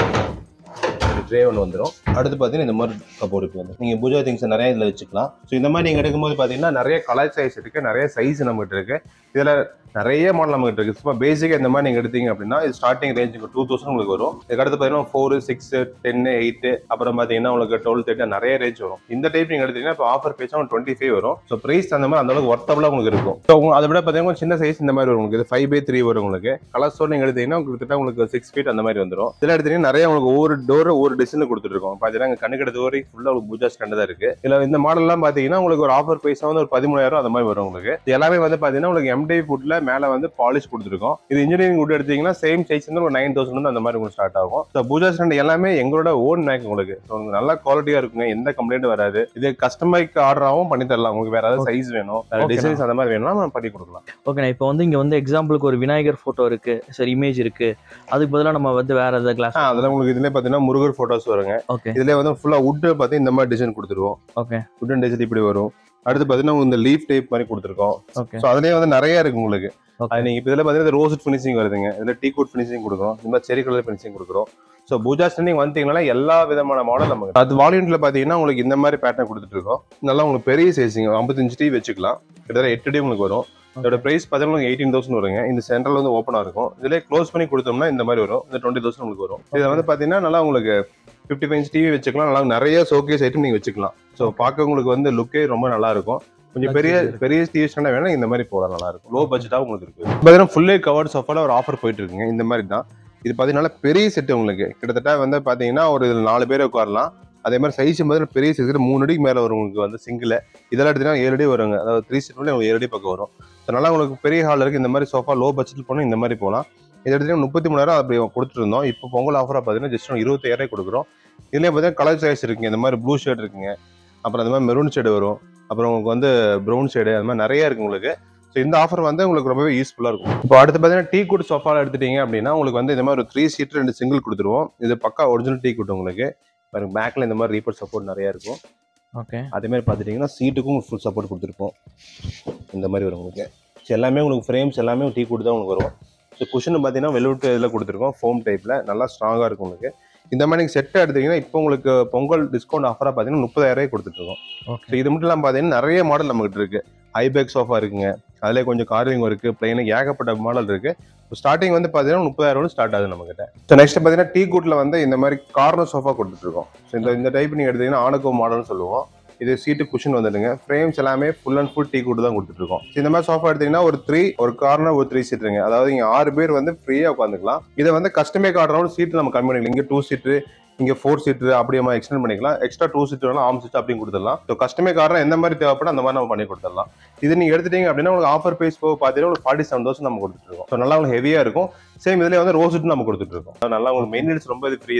ட்ரே ஒன்று வந்துடும் அடுத்து பார்த்தீங்கன்னா இந்த மாதிரி கபோர்டுக்கு வந்து நீங்கள் பூஜா திங்ஸ் நிறைய இதில் வச்சுக்கலாம் ஸோ இந்த மாதிரி நீங்கள் எடுக்கும்போது பார்த்தீங்கன்னா நிறைய கலர் சைஸ் இருக்குது நிறைய சைஸ் நம்மகிட்ட இருக்குது இதில் நிறைய மாடல் நம்மகிட்ட இருக்குது சும்மா பேசிக்காக இந்த மாதிரி நீங்கள் எடுத்தீங்க அப்படின்னா இது ஸ்டார்டிங் ரேஞ்சுக்கு டூ தௌசண்ட் உங்களுக்கு வரும் இதுக்கு அடுத்து பார்த்தீங்கன்னா ஃபோர் சிக்ஸ் டென் எயிட் அப்புறம் பார்த்தீங்கன்னா உங்களுக்கு டுவெல் தேர்ட்டி நிறைய ரேஞ்ச் வரும் இந்த டைப் நீங்கள் எடுத்தீங்கன்னா இப்போ ஆஃபர் பேச்சா உங்களுக்கு டுவெண்ட்டி ஃபைவ் வரும் ஸோ ப்ரைஸ் அந்த மாதிரி அந்த அளவுக்கு ஒர்த்தபிளாக உங்களுக்கு இருக்கும் ஸோ அதை விட பார்த்தீங்கன்னா கொஞ்சம் சின்ன சைஸ் இந்த மாதிரி வரும் உங்களுக்கு இது ஃபைவ் பை த்ரீ வரும் உங்களுக்கு கலர் ஸ்டோர் நீங்கள் எடுத்தீங்கன்னா கிட்டத்தட்ட உங்களுக்கு சிக்ஸ் ஃபீட் அந்த மாதிரி வந்துடும் இதில் எடுத்தீங்கன்னா நிறைய உங்களுக்கு ஒவ்வொரு டோர் ஒவ்வொரு டிசைன் கொடுத்துருக்கோம் பார்த்தீங்கன்னா இங்க கண்ணுக்கு எடுத்த வரைக்கும் ஃபுல்லாக உங்களுக்கு பூஜா ஸ்டாண்ட் தான் இருக்கு இதில் இந்த மாடல்லாம் பார்த்தீங்கன்னா உங்களுக்கு ஒரு ஆஃபர் ப்ரைஸ் வந்து ஒரு பதிமூணாயிரம் அந்த மாதிரி வரும் உங்களுக்கு இது எல்லாமே வந்து பார்த்தீங்கன்னா உங்களுக்கு எம்டி ஃபுட்ல மேலே வந்து பாலிஷ் கொடுத்துருக்கோம் இது இன்ஜினியரிங் ஃபுட் எடுத்தீங்கன்னா சேம் சைஸ் வந்து ஒரு நைன் தௌசண்ட் வந்து அந்த மாதிரி உங்களுக்கு ஸ்டார்ட் ஆகும் ஸோ பூஜா ஸ்டாண்ட் எல்லாமே எங்களோட ஓன் மேக் உங்களுக்கு ஸோ உங்களுக்கு நல்ல குவாலிட்டியா இருக்குங்க எந்த கம்ப்ளைண்ட் வராது இது கஸ்டமைக்கு ஆர்டராகவும் பண்ணி தரலாம் உங்களுக்கு வேற ஏதாவது சைஸ் வேணும் வேற Okay, டிசைன்ஸ் அந்த மாதிரி வேணும்னா நம்ம பண்ணி கொடுக்கலாம் ஓகேண்ணா இப்போ வந்து இங்கே வந்து எக்ஸாம்பிளுக்கு ஒரு விநாயகர் ஃபோட்டோ இருக்கு சரி இமேஜ் இருக்கு அதுக்கு பதிலாக நம்ம வந்து வேற ஏதாவது கிளாஸ் ஆ, அதில் உங்களுக்கு இதுல பார்த்தீங்கன்னா முருகர் ஃபோட்டோஸ் வருங்க ஓகே இதுல வந்து ஃபுல்லா வுட் பார்த்து இந்த மாதிரி டிசைன் கொடுத்துருவோம் ஓகே வுட்டன் டிசைன் இப்படி வரும் அடுத்து பார்த்தீங்கன்னா உங்களுக்கு இந்த லீஃப் டைப் மாதிரி கொடுத்துருக்கோம் ஓகே ஸோ அதுலேயே வந்து நிறைய இருக்கு உங்களுக்கு Okay. அது நீங்க இப்போ இதில் பார்த்தீங்கன்னா ரோஸ் ஃபினிஷிங் வருதுங்க இதில் டீ கோட் ஃபினிஷிங் கொடுக்குறோம் இந்த மாதிரி செரி கலர் ஃபினிஷிங் கொடுக்குறோம் ஸோ பூஜா ஸ்டாண்டிங் வந்துட்டீங்கன்னா எல்லா விதமான மாடல் நமக்கு அது வால்யூன்ல பார்த்தீங்கன்னா உங்களுக்கு இந்த மாதிரி பேட்டர்ன் கொடுத்துட்டு இருக்கோம் நல்லா உங்களுக்கு பெரிய சைஸிங் ஐம்பத்தஞ்சு டீ வச்சுக்கலாம் கிட்டத்தட்ட எட்டு டி உங்களுக்கு வரும் இதோட பிரைஸ் பார்த்தீங்கன்னா எயிட்டீன் தௌசண்ட் வருங்க இந்த சென்ட்ரல் வந்து ஓப்பனாக இருக்கும் இதிலே க்ளோஸ் பண்ணி கொடுத்தோம்னா இந்த மாதிரி வரும் இந்த டுவெண்ட்டி தௌசண்ட் உங்களுக்கு வரும் இதில் வந்து பார்த்தீங்கன்னா நல்லா உங்களுக்கு ஃபிஃப்டி ஃபைவ் டிவி வச்சுக்கலாம் நல்லா நிறைய ஷோகேஸ் ஐட்டம் நீங்கள் வச்சுக்கலாம் ஸோ பார்க்க உங்களுக்கு வந்து லுக்கே ரொம்ப நல்லா இருக்கும் கொஞ்சம் பெரிய Luxury. பெரிய டிவி ஸ்டாண்டா வேணா இந்த மாதிரி போகலாம் நல்லா இருக்கும் லோ பட்ஜெட்டாக உங்களுக்கு இருக்கு பார்த்தீங்கன்னா ஃபுல்லே கவர்ட் சோஃபால ஒரு ஆஃபர் போயிட்டு இருக்குங்க இந்த மாதிரி தான் இது பார்த்தீங்கன்னா பெரிய செட் உங்களுக்கு கிட்டத்தட்ட வந்து பார்த்தீங்கன்னா ஒரு இதுல நாலு பேர் உட்காரலாம் அதே மாதிரி சைஸ் பார்த்தீங்கன்னா பெரிய சைஸ் மூணு அடிக்கு மேலே வரும் உங்களுக்கு வந்து சிங்கிள் இதெல்லாம் எடுத்தீங்கன்னா ஏழு அடி வருங்க அதாவது த்ரீ செட் உங்களுக்கு ஏழு அடி பக்கம் வரும் அதனால உங்களுக்கு பெரிய ஹால் இருக்கு இந்த மாதிரி சோஃபா லோ பட்ஜெட்டில் போனால் இந்த மாதிரி போகலாம் இது எடுத்தீங்கன்னா முப்பத்தி மூணாயிரம் அப்படி கொடுத்துட்டு இருந்தோம் இப்போ பொங்கல் ஆஃபராக பார்த்தீங்கன்னா ஜஸ்ட் இருபத்தாயிரம் கொடுக்குறோம் இதுலேயே பார்த்தீங்கன்னா கலர் சாய்ஸ் இருக்குங்க இந்த மாதிரி ப்ளூ ஷேட் இருக்குங்க அப்புறம் அந்த மாதிரி மெரூன் ஷேடு வரும் அப்புறம் உங்களுக்கு வந்து ப்ரௌன் ஷேடு அது மாதிரி நிறைய இருக்கு உங்களுக்கு ஸோ இந்த ஆஃபர் வந்து உங்களுக்கு ரொம்பவே யூஸ்ஃபுல்லாக இருக்கும் இப்போ அடுத்து பார்த்தீங்கன்னா டீ குட் சோஃபாவில் எடுத்துட்டீங்க அப்படின்னா உங்களுக்கு வந்து இந்த மாதிரி ஒரு த்ரீ சீட் ரெண்டு சிங்கிள் கொடுத்துருவோம் இது பக்கா ஒரிஜினல் டீ குட் உங்களுக்கு பாருங்க பேக்கில் இந்த மாதிரி ரீப்பர் சப்போர்ட் நிறைய இருக்கும் ஓகே அதே மாதிரி பார்த்துட்டிங்கன்னா சீட்டுக்கும் ஃபுல் சப்போர்ட் கொடுத்துருப்போம் இந்த மாதிரி வரும் உங்களுக்கு ஸோ எல்லாமே உங்களுக்கு ஃப்ரேம்ஸ் எல்லாமே டீ குட் தான் உங்களுக்கு வரும் ஸோ குஷன் பார்த்தீங்கன்னா வெல்வெட் இதில் கொடுத்துருக்கோம் ஃபோம் டைப்பில் நல்லா ஸ்ட்ராங்காக இருக்கும் உங்களுக்கு இந்த மாதிரி நீங்கள் செட்டை எடுத்தீங்கன்னா இப்போ உங்களுக்கு பொங்கல் டிஸ்கவுண்ட் ஆஃபராக பார்த்தீங்கன்னா முப்பதாயிரம் கொடுத்துட்ருக்கோம் ஓகே ஸோ இது மட்டும் இல்லாமல் பார்த்தீங்கன்னா நிறைய மாடல் நம்மகிட்ட இருக்கு ஐபேக் சோஃபா இருக்குங்க அதிலே கொஞ்சம் கார்விங் இருக்கு பிளைனுக்கு ஏகப்பட்ட மாடல் இருக்கு ஸ்டார்டிங் வந்து பார்த்தீங்கன்னா முப்பதாயிரம் ஸ்டார்ட் ஆகுது நம்ம கிட்ட ஸோ நெக்ஸ்ட் பார்த்தீங்கன்னா டீ கூட்ல வந்து இந்த மாதிரி கார்னர் சோஃபா கொடுத்துட்டு இருக்கோம் ஸோ இந்த இந்த டைப் நீங்கள் எடுத்தீங்கன்னா ஆனகோ மாடல்னு சொல்லுவோம் இது சீட்டு குஷன் வந்துடுங்க ஃப்ரேம்ஸ் எல்லாமே full and full teak wood தான் கொடுத்துட்டு இருக்கோம் So இந்த மாதிரி சோஃபா எடுத்தீங்கன்னா ஒரு த்ரீ ஒரு கார்னர் ஒரு த்ரீ சீட்டுங்க அதாவது இங்க ஆறு பேர் வந்து ஃப்ரீயாக உட்காந்துக்கலாம் இதை வந்து கஸ்டமே கார்டரோட சீட்டு நம்ம கம்மி பண்ணிக்கலாம் இங்கே டூ சீட்டு இங்க ஃபோர் சீட்டு அப்படியே எக்ஸ்டெண்ட் பண்ணிக்கலாம் எக்ஸ்ட்ரா டூ சீட் வேணா ஆம் சீட் அப்படியும் கொடுத்துடலாம் ஸோ கஸ்டமே காரணம் எந்த மாதிரி தேவைப்படும் அந்த மாதிரி நம்ம பண்ணி கொடுத்துடலாம் இது நீங்க எடுத்துட்டீங்க அப்படின்னா உங்களுக்கு ஆஃபர் ப்ரைஸ் போக பார்த்தீங்கன்னா உங்களுக்கு ஃபார்ட்டி செவன் தௌசண்ட் நம்ம கொடுத்துட்டு இருக்கோம் ஸோ நல்லா உங்களுக்கு ஹெவியா இருக்கும் சேம் இதுல வந்து ரோஸ் நம்ம கொடுத்துட்டு இருக்கோம் So நல்லா உங்களுக்கு மெயின்டெனன்ஸ் ரொம்ப இது ஃப்ரீ தான்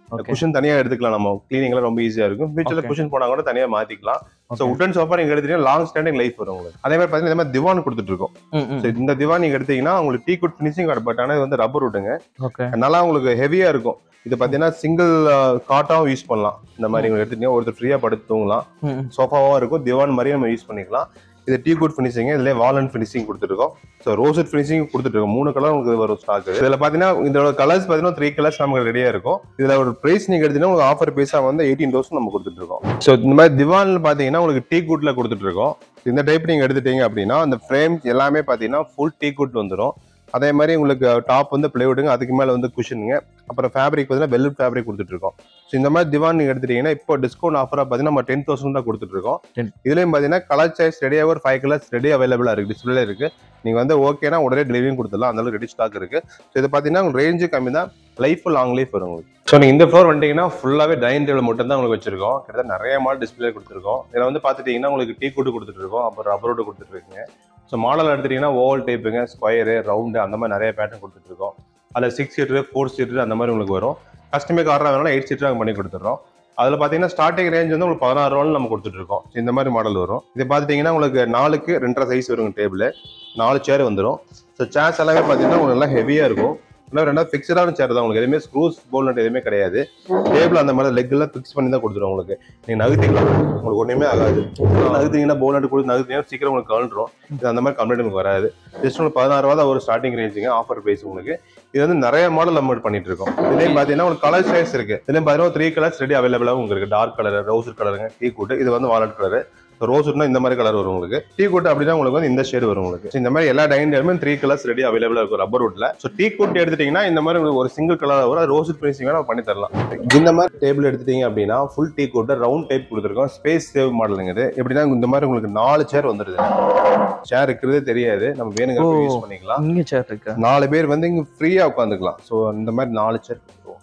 ஓகே குஷன் தனியா எடுத்துக்கலாம் நம்ம கிளீனிங்ல ரொம்ப ஈஸியா இருக்கும் ஃபியூச்சர்ல Okay. குஷன் போனா கூட தனியா மாத்திக்கலாம் ஸோ உட்டன் சோஃபா நீங்க எடுத்தீங்கன்னா லாங் ஸ்டாண்டிங் லைஃப் வரும் உங்களுக்கு அதே மாதிரி பாத்தீங்கன்னா இந்த மாதிரி திவான் கொடுத்துட்டு இருக்கோம் So, இந்த திவான் நீங்க எடுத்தீங்கன்னா உங்களுக்கு டீ குட் ஃபினிஷிங் பட் ஆனா இது வந்து ரப்பர் விட்டுங்க ஓகே நல்லா உங்களுக்கு ஹெவியா இருக்கும் இது பாத்தீங்கன்னா சிங்கிள் காட்டாவும் யூஸ் பண்ணலாம் இந்த மாதிரி நீங்க எடுத்துட்டீங்கன்னா ஒருத்தர் ஃப்ரீயா படுத்து தூங்கலாம் சோஃபாவும் இருக்கும் திவான் மாதிரியும் நம்ம யூஸ் பண்ணிக்கலாம் இது டீ குட் ஃபினிஷிங் இதுல வால் அண்ட் ஃபினிஷிங் கொடுத்துருக்கோம் ஸோ ரோசட் ஃபினிஷிங் கொடுத்துருக்கோம் மூணு கலர் உங்களுக்கு வரும் ஸ்டாக் இதுல பாத்தீங்கன்னா இதோட கலர்ஸ் பாத்தீங்கன்னா த்ரீ கலர்ஸ் நமக்கு ரெடியா இருக்கும் இதுல ஒரு பிரைஸ் நீங்க எடுத்தீங்கன்னா உங்களுக்கு ஆஃபர் பைசா வந்து எயிட்டீன் தௌசண்ட் நம்ம கொடுத்துட்டு இருக்கோம் ஸோ இந்த மாதிரி திவான்ல பாத்தீங்கன்னா உங்களுக்கு டீ குட்ல கொடுத்துட்டு இருக்கோம் இந்த டைப் நீங்க எடுத்துட்டீங்க அப்படின்னா அந்த ஃப்ரேம் எல்லாமே பாத்தீங்கன்னா ஃபுல் டீ குட் வந்துடும் அதே மாதிரி உங்களுக்கு டாப் வந்து பிளேவுடுங்க அதுக்கு மேல வந்து குஷனுங்க அப்புறம் ஃபேப்ரிக் பார்த்தீங்கன்னா வெல்வெட் ஃபேப்ரிக் கொடுத்துட்டு இருக்கோம் ஸோ இந்த மாதிரி திவான் நீங்க எடுத்துட்டீங்கன்னா இப்போ டிஸ்கவுண்ட் ஆஃபராக பார்த்தீங்கன்னா நம்ம டென் தௌசண்ட் தான் கொடுத்துட்டு இருக்கோம் 10. இதுலயும் பார்த்தீங்கன்னா கலர் சாய்ஸ் ரெடியாக ஒரு ஃபைவ் கலர்ஸ் ரெடி அவைலபிளா இருக்கு டிஸ்பிளே இருக்கு நீங்க வந்து ஓகேனா உடனே டெலிவரியும் கொடுத்துடலாம் அந்த அளவுக்கு ரெடி ஸ்டாக் இருக்கு ஸோ இது பார்த்தீங்கன்னா ரேஞ்சு கம்மி தான் லைஃப் லாங் லைஃப் வரும் உங்களுக்கு ஸோ நீங்க இந்த ஃப்ளோர் வந்துட்டீங்கன்னா ஃபுல்லாவே டைனிங் டேபிள் மட்டும் தான் உங்களுக்கு வச்சிருக்கோம் கிட்டத்தட்ட நிறைய மாடல் டிஸ்பிளே கொடுத்துருக்கோம் இதில் வந்து பார்த்துட்டீங்கன்னா உங்களுக்கு டீ கூட்டு கொடுத்துட்டு இருக்கோம் அப்புறம் ரப்பர் ரோடு கொடுத்துட்டு இருக்கீங்க ஸோ மாடல் எடுத்துட்டீங்கன்னா ஓவல் டைப்புங்க ஸ்கொயரு ரவுண்டு அந்த மாதிரி நிறைய பேட்டர்ன் கொடுத்துட்டு இருக்கோம் அதில் சிக்ஸ் சீட்டர் ஃபோர் சீட்டர் அந்த மாதிரி உங்களுக்கு வரும் கஸ்டமர் காராக வேணாலும் எயிட் சீட்டர் பண்ணி கொடுத்துட்றோம் அதில் பார்த்தீங்கன்னா ஸ்டார்டிங் ரேஞ்ச் வந்து உங்களுக்கு பதினாறு ரூபான்னு நம்ம கொடுத்துட்டு இருக்கோம் So, இந்த மாதிரி மாடல் வரும் இது பார்த்துட்டீங்கன்னா உங்களுக்கு நாலுக்கு ரெண்டரை சைஸ் வருங்க டேபிள் நாலு சேர் வந்துடும் ஸோ சேர்ஸ் எல்லாமே பார்த்தீங்கன்னா உங்களுக்கு நல்லா ஹெவியாக இருக்கும் இன்னும் ரெண்டாவது ஃபிக்ஸடான சேர் தான் உங்களுக்கு எதுவுமே ஸ்க்ரூஸ் போல் நட் எதுவுமே கிடையாது டேபிள் அந்த மாதிரி லெக் எல்லாம் ஃபிக்ஸ் பண்ணி தான் கொடுத்துரும் உங்களுக்கு நீங்க நகர்த்திக்கலாம் உங்களுக்கு ஒண்ணுமே ஆகாது நகர்த்திங்கன்னா போல் நட்டு கொடுத்து நகர்த்திங்கன்னா சீக்கிரம் உங்களுக்கு கலண்டுரும் இது அந்த மாதிரி கம்ப்ளைண்ட் உங்களுக்கு வராது ஜஸ்ட் உங்களுக்கு பதினாறு ரூபா தான் ஒரு ஸ்டார்டிங் ரேஞ்சுங்க ஆஃபர் பிரைஸ் உங்களுக்கு இது வந்து நிறைய மாடல் நம்ம பண்ணிட்டு இருக்கோம் இதுலயும் பாத்தீங்கன்னா உங்களுக்கு கலர் சைஸ் இருக்கு இதுலயும் பாத்தீங்கன்னா த்ரீ கலர்ஸ் ரெடி அவைலபிளா உங்களுக்கு இருக்கு டார்க் கலர் ரோஸ் கலருங்க டீ கூட்டு இது வந்து வாலட் கலர் ரோஸ்னா இந்த மாதிரி கலர் வரும் உங்களுக்கு டீ கூட் அப்படின்னா உங்களுக்கு வந்து இந்த ஷேடு வரும் உங்களுக்கு So, இந்த மாதிரி எல்லா டைனிங் டேபிளுமே த்ரீ கலர்ஸ் ரெடி அவைலபிளா இருக்கும் ரப்பர் வுட்ல ஸோ டீ கூட் எடுத்துட்டீங்கன்னா இந்த மாதிரி உங்களுக்கு ஒரு சிங்கிள் கலர் வரும் ரோஸ் ஃபினிஷிங் நம்ம பண்ணி தரலாம் இந்த மாதிரி டேபிள் எடுத்துட்டீங்க அப்படின்னா full teak wood round type கொடுத்துருக்கோம் ஸ்பேஸ் சேவ் மாடலுங்க இது எப்படின்னா இந்த மாதிரி உங்களுக்கு நாலு சேர் வந்துருது சேர் இருக்கிறதே தெரியாது நம்ம வேணுங்க ஓ. யூஸ் பண்ணிக்கலாம் இங்க சேர் இருக்கு நாலு பேர் வந்து இங்க ஃப்ரீயா உட்காந்துக்கலாம் ஸோ இந்த மாதிரி நாலு சேர் கொடுத்துருவோம்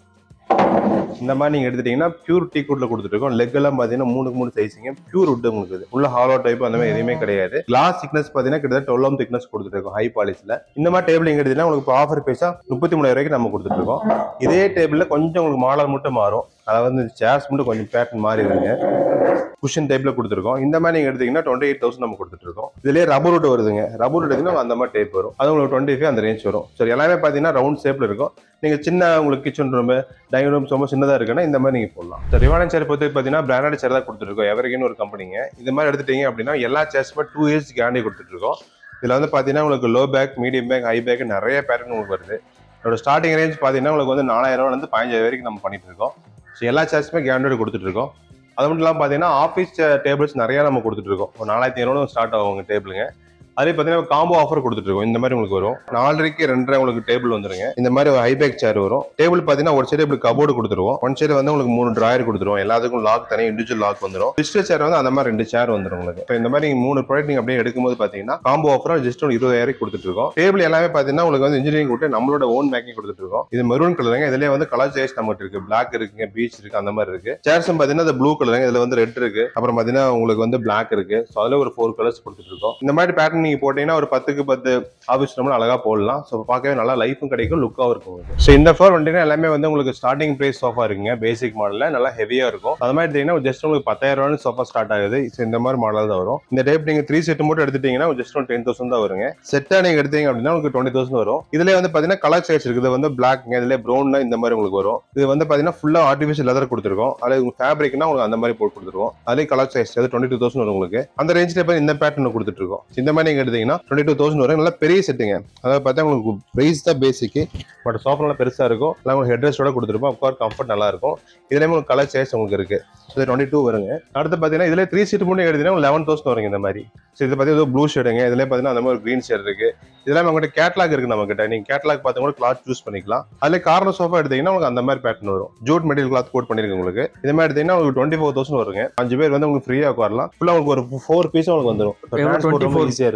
இந்த மாதிரி நீங்க எடுத்துட்டீங்கன்னா பியூர் டீ குட்ல கொடுத்துருக்கோம் லெக் எல்லாம் பாத்தீங்கன்னா மூணுக்கு மூணு சைஸிங்க பியூர் wood உங்களுக்கு இது. உள்ள ஹாலோ டைப் அந்த மாதிரி எதுவுமே கிடையாது கிளாஸ் திக்னஸ் பாத்தீங்கன்னா கிட்டத்தட்ட டுவெல் திக்னஸ் கொடுத்துருக்கோம் ஹை பாலிஷ்ல இந்த மாதிரி டேபிள் எங்க எடுத்தீங்கன்னா உங்களுக்கு ஆஃபர் பேசா முப்பத்தி மூணாயிரம் வரைக்கும் நம்ம கொடுத்துட்டு இருக்கோம் இதே டேபிள்ல கொஞ்சம் உங்களுக்கு மாடல் மட்டும் மாறும் அதாவது வந்து சேர்ஸ் மட்டும் கொஞ்சம் பேட்டர்ன் மாறி வருங்க குஷன் டைப்ல கொடுத்துருக்கோம் இந்த மாதிரி நீங்க எடுத்தீங்கன்னா டுவெண்ட்டி எயிட் தௌசண்ட் நம்ம கொடுத்துட்டு இருக்கோம் இதுலயே ரப்பர் வுட் வருதுங்க ரப்பர் வுட் எடுத்தீங்கன்னா அந்த மாதிரி டைப் வரும் அது உங்களுக்கு டுவெண்ட்டி ஃபைவ் அந்த ரேஞ்ச் வரும் சரி எல்லாமே பாத்தீங்கன்னா ரவுண்ட் ஷேப்ல இருக்கும் நீங்க சின்ன உங்களுக்கு கிச்சன் ரூம் டைனிங் ரூம் ரொம்ப சின்னதா இருக்குன்னா இந்த மாதிரி நீங்க போடலாம் ஸோ ரிவானன் சேர் பொறுத்து பார்த்தீங்கன்னா பிராண்டட் சேர் தான் கொடுத்துருக்கோம் எவரிகின்னு ஒரு கம்பெனிங்க இந்த மாதிரி எடுத்துட்டீங்க அப்படின்னா எல்லா சேர்ஸுமே டூ இயர்ஸ் கேரண்டி கொடுத்துட்டு இருக்கோம் இதுல வந்து பாத்தீங்கன்னா உங்களுக்கு low back medium back high back நிறைய பேட்டர்ன் உங்களுக்கு வருது இதோட ஸ்டார்டிங் ரேஞ்ச் பாத்தீங்கன்னா உங்களுக்கு வந்து நாலாயிரம் ரூபாய் இருந்து பதினஞ்சாயிரம் வரைக்கும் நம்ம பண்ணிட்டு இருக்கோம் ஸோ எல்லா சேர்ஸுமே கேரண்டோட கொடுத்துட்டு இருக்கோம் அது மட்டும் இல்லாமல் பார்த்தீங்கன்னா ஆஃபீஸ் டேபிள்ஸ் நிறைய நம்ம கொடுத்துட்டு இருக்கோம் ஒரு நாலாயிரத்தி ஐநூறு ஸ்டார்ட் ஆகும் உங்க டேபிளுங்க அதே பார்த்தீங்கன்னா காம்போ ஆஃபர் கொடுத்துட்டு இருக்கோம் இந்த மாதிரி உங்களுக்கு வரும் நாலரைக்கு ரெண்டரை உங்களுக்கு டேபிள் வந்துருங்க இந்த மாதிரி ஒரு ஹைபேக் சேர் வரும் டேபிள் பார்த்தீங்கன்னா ஒரு சைடு இப்படி கபோர்டு கொடுத்துருவோம் ஒன் சைடு வந்து உங்களுக்கு மூணு டிராயர் கொடுத்துருவோம் எல்லாத்துக்கும் லாக் தனி இண்டிவிஜுவல் லாக் வந்துடும் டிஸ்டல் சேர் வந்து அந்த மாதிரி ரெண்டு சேர் வந்துடும் உங்களுக்கு இப்போ இந்த மாதிரி நீங்க மூணு ப்ராடக்ட் நீங்க அப்படியே எடுக்கும்போது பார்த்தீங்கன்னா காம்போ ஆஃபர் ஜஸ்ட் ஒரு இருபதாயிரம் கொடுத்துட்டு இருக்கோம் டேபிள் எல்லாமே பார்த்தீங்கன்னா உங்களுக்கு வந்து இன்ஜினியரிங் கொடுத்து நம்மளோட ஓன் மேக்கிங் கொடுத்துட்டு இருக்கோம் இது மெரூன் கலருங்க இதுலயே வந்து கலர் சேஸ் நம்மகிட்ட இருக்கு பிளாக் இருக்குங்க பீச் இருக்கு அந்த மாதிரி இருக்கு சேர்ஸும் பார்த்தீங்கன்னா அது ப்ளூ கலருங்க இதுல வந்து ரெட் இருக்கு அப்புறம் பார்த்தீங்கன்னா உங்களுக்கு வந்து பிளாக் இருக்கு ஸோ அதுல ஒரு ஃபோர் கலர்ஸ் கொடுத்துட்டு இருக்கோம் இந்த மாதிரி பேட்டர்ன் நீங்க போட்டீங்கன்னா ஒரு பத்துக்கு பத்து ஆஃபீஸ் ரூம்ல அழகா போடலாம் ஸோ பார்க்கவே நல்லா லைஃபும் கிடைக்கும் லுக்காகவும் இருக்கும் ஸோ இந்த ஃப்ளோர் வந்துட்டீங்கன்னா எல்லாமே வந்து உங்களுக்கு ஸ்டார்டிங் பிரைஸ் சோஃபா இருக்குங்க பேசிக் மாடல்ல நல்லா ஹெவியா இருக்கும் அது மாதிரி எடுத்தீங்கன்னா ஜஸ்ட் உங்களுக்கு பத்தாயிரம் ரூபாய் சோஃபா ஸ்டார்ட் ஆகுது ஸோ இந்த மாதிரி மாடல் தான் வரும் இந்த டைப் நீங்க த்ரீ செட் மட்டும் எடுத்துட்டீங்கன்னா ஜஸ்ட் ஒரு டென் தௌசண்ட் தான் வருங்க செட்டா நீங்க எடுத்தீங்க அப்படின்னா உங்களுக்கு டுவெண்ட்டி தௌசண்ட் வரும் இதுல வந்து பாத்தீங்கன்னா கலர் சைட்ஸ் இருக்குது இது வந்து பிளாக்ங்க இதுல ப்ரௌன் இந்த மாதிரி உங்களுக்கு வரும் இது வந்து பாத்தீங்கன்னா ஃபுல்லா ஆர்டிஃபிஷியல் லெதர் கொடுத்துருக்கோம் அது உங்களுக்கு ஃபேப்ரிக்னா உங்களுக்கு அந்த மாதிரி போட்டு கொடுத்துருவோம் அதே கலர் சைஸ் அது டுவெண்ட்டி டூ தௌசண்ட் வரும் உங்களுக்கு அந்த ரேஞ்சில் இப்போ இந்த பேட்டர்ன் கொடுத்துட்டு இருக்கோம் இந்த மாதிரி நீங்க எடுத்தீங்கன்னா டுவெண்ட்டி டூ தௌசண்ட் வரும் நல்லா பெரிய செட்டுங்க அதாவது பார்த்தா உங்களுக்கு பிரைஸ் தான் பேசிக் பட் சோஃபா நல்லா பெருசா இருக்கும் நல்லா உங்களுக்கு ஹெட்ரெஸ்டோட கொடுத்துருப்போம் உட்கார் கம்ஃபர்ட் நல்லா இருக்கும் இதுலேயே உங்களுக்கு கலர் சைஸ் உங்களுக்கு இருக்கு இது டுவெண்ட்டி டூ வருங்க அடுத்து பார்த்தீங்கன்னா இதுல த்ரீ சீட் மட்டும் எடுத்தீங்கன்னா லெவன் தௌசண்ட் வருங்க இந்த மாதிரி ஸோ இது பார்த்தீங்கன்னா ப்ளூ ஷேடுங்க இதுல பார்த்தீங்கன்னா அந்த மாதிரி க்ரீன் ஷேட் இருக்கு இதெல்லாம் உங்கள்கிட்ட கேட்லாக் இருக்கு நம்ம கிட்ட நீங்க கேட்லாக் பார்த்து கூட கிளாத் சூஸ் பண்ணிக்கலாம் அதுல கார்னர் சோஃபா எடுத்தீங்கன்னா உங்களுக்கு அந்த மாதிரி பேட்டர்ன் வரும் ஜூட் மெட்டீரியல் கிளாத் கோட் பண்ணிருக்கு உங்களுக்கு இது மாதிரி எடுத்தீங்கன்னா உங்களுக்கு டுவெண்ட்டி ஃபோர் தௌசண்ட் வருங்க அஞ்சு பேர் வந்து உங்களுக்கு ஃப்ரீயா உட்காரலாம் ஃபுல்லா உங்களுக்கு ஒரு ஃபோர் பீஸ் உங்களுக்கு வந்துடும் எவ்வளவு? ஈஸியா இருக்கும்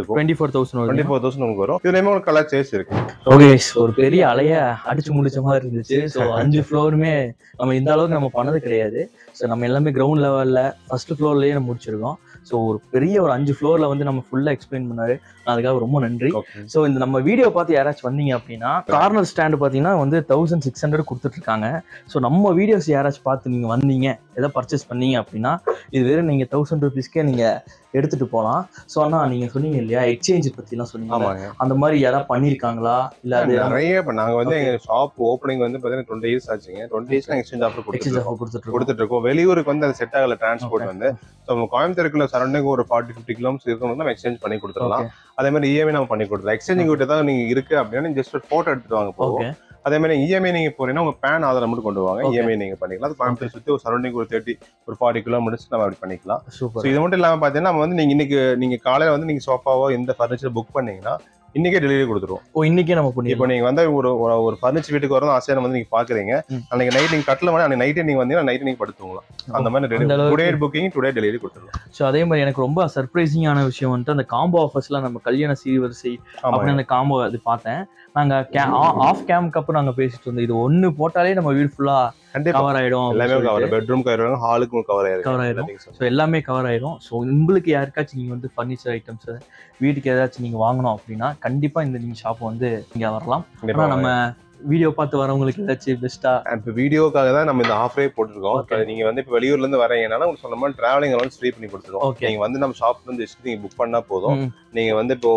இருக்கும் twenty four thousand twenty four thousand உங்களுக்கு வரும் இதுலயுமே ஒரு கலர் சேஸ் இருக்கு ஓகே ஒரு பெரிய அலைய அடிச்சு முடிச்ச மாதிரி இருந்துச்சு ஸோ அஞ்சு ஃப்ளோருமே நம்ம இந்த அளவுக்கு நம்ம பண்ணது கிடையாது ஸோ நம்ம எல்லாமே கிரவுண்ட் லெவல்ல ஃபர்ஸ்ட் ஃப்ளோர்லயே நம்ம முடிச்சிருக்கோம் ஸோ ஒரு பெரிய ஒரு அஞ்சு ஃப்ளோர்ல வந்து நம்ம ஃபுல்லா எக்ஸ்பிளைன் பண்ணாரு நான் அதுக்காக ரொம்ப நன்றி ஓகே ஸோ இந்த நம்ம வீடியோ பார்த்து யாராச்சும் வந்தீங்க அப்படின்னா கார்னர் ஸ்டாண்டு பார்த்தீங்கன்னா வந்து தௌசண்ட் சிக்ஸ் ஹண்ட்ரட் கொடுத்துட்டு இருக்காங்க ஸோ நம்ம வீடியோஸ் யாராச்சும் பார்த்து நீங்கள் வந்தீங்க எதை பர்ச்சேஸ் பண்ணீங்க அப்படின்னா இது வெறும் நீங்கள் தௌசண்ட் ருபீஸ்க்கே நீங்கள் எடுத்துட்டு போகலாம் ஸோ ஆனால் நீங்கள் சொன்னீங்க இல்லையா எக்ஸ்சேஞ்ச் பற்றிலாம் சொன்னீங்க ஆமாங்க அந்த மாதிரி யாராவது பண்ணியிருக்காங்களா இல்லை அது நிறைய இப்ப நாங்க வந்து Okay. எங்க ஷாப் ஓப்பனிங் வந்து பாத்தீங்கன்னா டுவெண்ட்டி இயர்ஸ் ஆச்சுங்க twenty years exchange offer exchange கொடுத்துருக்கோம் ஆஃபர் கொடுத்துட்டு இருக்கோம் கொடுத்துட்டு இருக்கோம் வெளியூருக்கு வந்து அது செட் ஆகல டிரான்ஸ்போர்ட் Okay. வந்து ஸோ நம்ம கோயம்புத்தூருக்குள்ள சரௌண்டிங் ஒரு ஃபார்ட்டி ஃபிஃப்டி கிலோமீட்டர் இருக்கணும் நம்ம எக்ஸ்சேஞ்ச் பண்ணி கொடுத்துடலாம் ஓகே அதே மாதிரி இஎம்ஐ நம்ம பண்ணி கொடுத்துருலாம் எக்ஸ்சேஞ்சிங் கிட்ட தான் நீங்க இருக்கு அப்படின்னா நீங்க ஜஸ்ட் ஒரு போட்டோ எடுத்துட்டு வாங்க போகும் ஓகே அதே மாதிரி இஎம்ஐ நீங்க போறீங்கன்னா உங்க பேன் ஆதாரம் மட்டும் கொண்டு வாங்க Okay. இஎம்ஐ நீங்க பண்ணிக்கலாம் அது கோயம்புத்தூர் சுத்தி ஒரு சரௌண்டிங் ஒரு தேர்ட்டி ஒரு ஃபார்ட்டி கிலோமீட்டர்ஸ் நம்ம அப்படி பண்ணிக்கலாம் ஸோ சூப்பர் இது மட்டும் இல்லாம பாத்தீங்கன்னா நம்ம வந்து நீங்க இன்னைக்கு நீங்க காலையில வந்து நீங்க சோஃபாவோ எந்த ஃபர்னிச்சர் புக் பண்ணீங்கன்னா இன்னைக்கே டெலிவரி கொடுத்துருவோம் ஓ இன்னைக்கே நம்ம இப்போ பண்ணிடலாம் நீங்க வந்து ஒரு ஒரு- ஒரு ஃபர்னிச்சர் வீட்டுக்கு வரணும் ஆசையா வந்து நீங்க பாக்குறீங்க ம். அன்னைக்கு நைட் நீங்க கட்டல மாதிரி அன்னைக்கு நைட்டே நீங்க வந்தீங்கன்னா நைட் நீங்க படுத்துவலாம் அந்த மாதிரி அந்த அளவுக்கு- டுடே புக்கிங் டுடே டெலிவரி கொடுத்துருவோம் ஸோ அதே மாதிரி எனக்கு ரொம்ப சர்ப்ரைசிங்கான விஷயம் வந்துட்டு அந்த காம்போ ஆஃபர்ஸ்லாம் நம்ம கல்யாண சீர்வரிசை ஆமா அப்படின்னு அந்த காம்போ அது பார்த்தேன் நாங்க ஆஃப் கேம்க்கு அப்புறம் நாங்க பேசிட்டு இருந்தோம் இது ஒண்ணு போட்டாலே நம்ம வீடு ஃபுல்லா கண்டிப்பா கவர் ஆயிடும் எல்லாமே கவர் பெட்ரூம் கவர் ஆகும் ஹாலுக்கும் கவர் ஆயிரும் Cover ஆயிரும். எல்லாத்தையும் ஸோ எல்லாமே கவர் ஆயிடும் ஸோ உங்களுக்கு யாருக்காச்சும் நீங்க வந்து ஃபர்னிச்சர் ஐட்டம்ஸ் வீட்டுக்கு ஏதாச்சும் நீங்க வாங்கணும் அப்படின்னா கண்டிப்பா இந்த நீங்க ஷாப் வந்து இங்க வரலாம் கண்டிப்பா ஆனா நம்ம வீடியோ பார்த்து வரவங்களுக்கு ஏதாச்சும் பெஸ்ட்டா இப்போ வீடியோக்காக தான் நம்ம இந்த ஆஃபரே போட்டிருக்கோம் Okay. இப்ப நீங்க வந்து இப்போ வெளியூர்ல இருந்து வரீங்கனால உங்களுக்கு சொன்ன மாதிரி டிராவலிங் அலவன்ஸ் ஃப்ரீ பண்ணி கொடுத்துருவோம் Okay. நீங்க வந்து நம்ம ஷாப்ல இருந்து ஜஸ்ட் நீங்க புக் பண்ணா போதும் ம். நீங்க வந்து இப்போ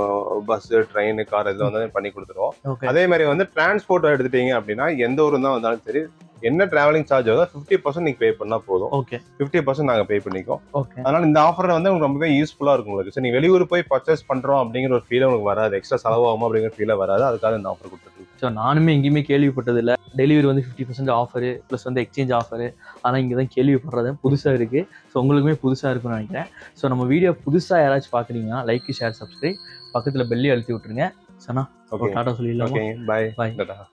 பஸ் ட்ரெயின் கார் இதெல்லாம் வந்து பண்ணி கொடுத்துருவோம் ஓகே அதே மாதிரி வந்து டிரான்ஸ்போர்ட் எடுத்துட்டீங்க அப்படின்னா எந்த ஊர் தான் வந்தாலும் சரி என்ன டிராவலிங் சார்ஜ் ஆகுதோ ஃபிஃப்டி பர்சன்ட் நீங்க பே பண்ணா போதும் ஓகே ஃபிஃப்டி பர்சன்ட் நாங்க பே பண்ணிக்கோம் ஓகே அதனால இந்த ஆஃபர் வந்து உங்களுக்கு ரொம்பவே யூஸ்ஃபுல்லா இருக்கும் உங்களுக்கு சரி நீங்க வெளியூர் போய் பர்ச்சேஸ் பண்றோம் அப்படிங்கிற ஒரு ஃபீல் உங்களுக்கு வராது எக்ஸ்ட்ரா செலவாகும் அப்படிங்கிற ஃபீலே வராது அதுக்காக இந்த ஆஃபர் கொடுத்துருக்கு ஸோ நானுமே எங்கேயுமே கேள்விப்பட்டது இல்லை டெலிவரி வந்து ஃபிஃப்டி பர்சன்ட் ஆஃபரு ப்ளஸ் வந்து எக்ஸ்சேஞ்ச் ஆஃபரு ஆனால் இங்கே தான் கேள்விப்படுறது புதுசாக இருக்குது ஸோ உங்களுக்குமே புதுசாக இருக்கும்னு நினைக்கிறேன் ஸோ நம்ம வீடியோ புதுசாக யாராச்சும் பார்க்குறீங்கன்னா லைக் ஷேர் சப்ஸ்கிரைப் பக்கத்தில் பெல்லி அழுத்தி விட்டுருங்க சனா ஓகே டாட்டா சொல்லிடலாமா ஓகே பாய் Bye. டாடா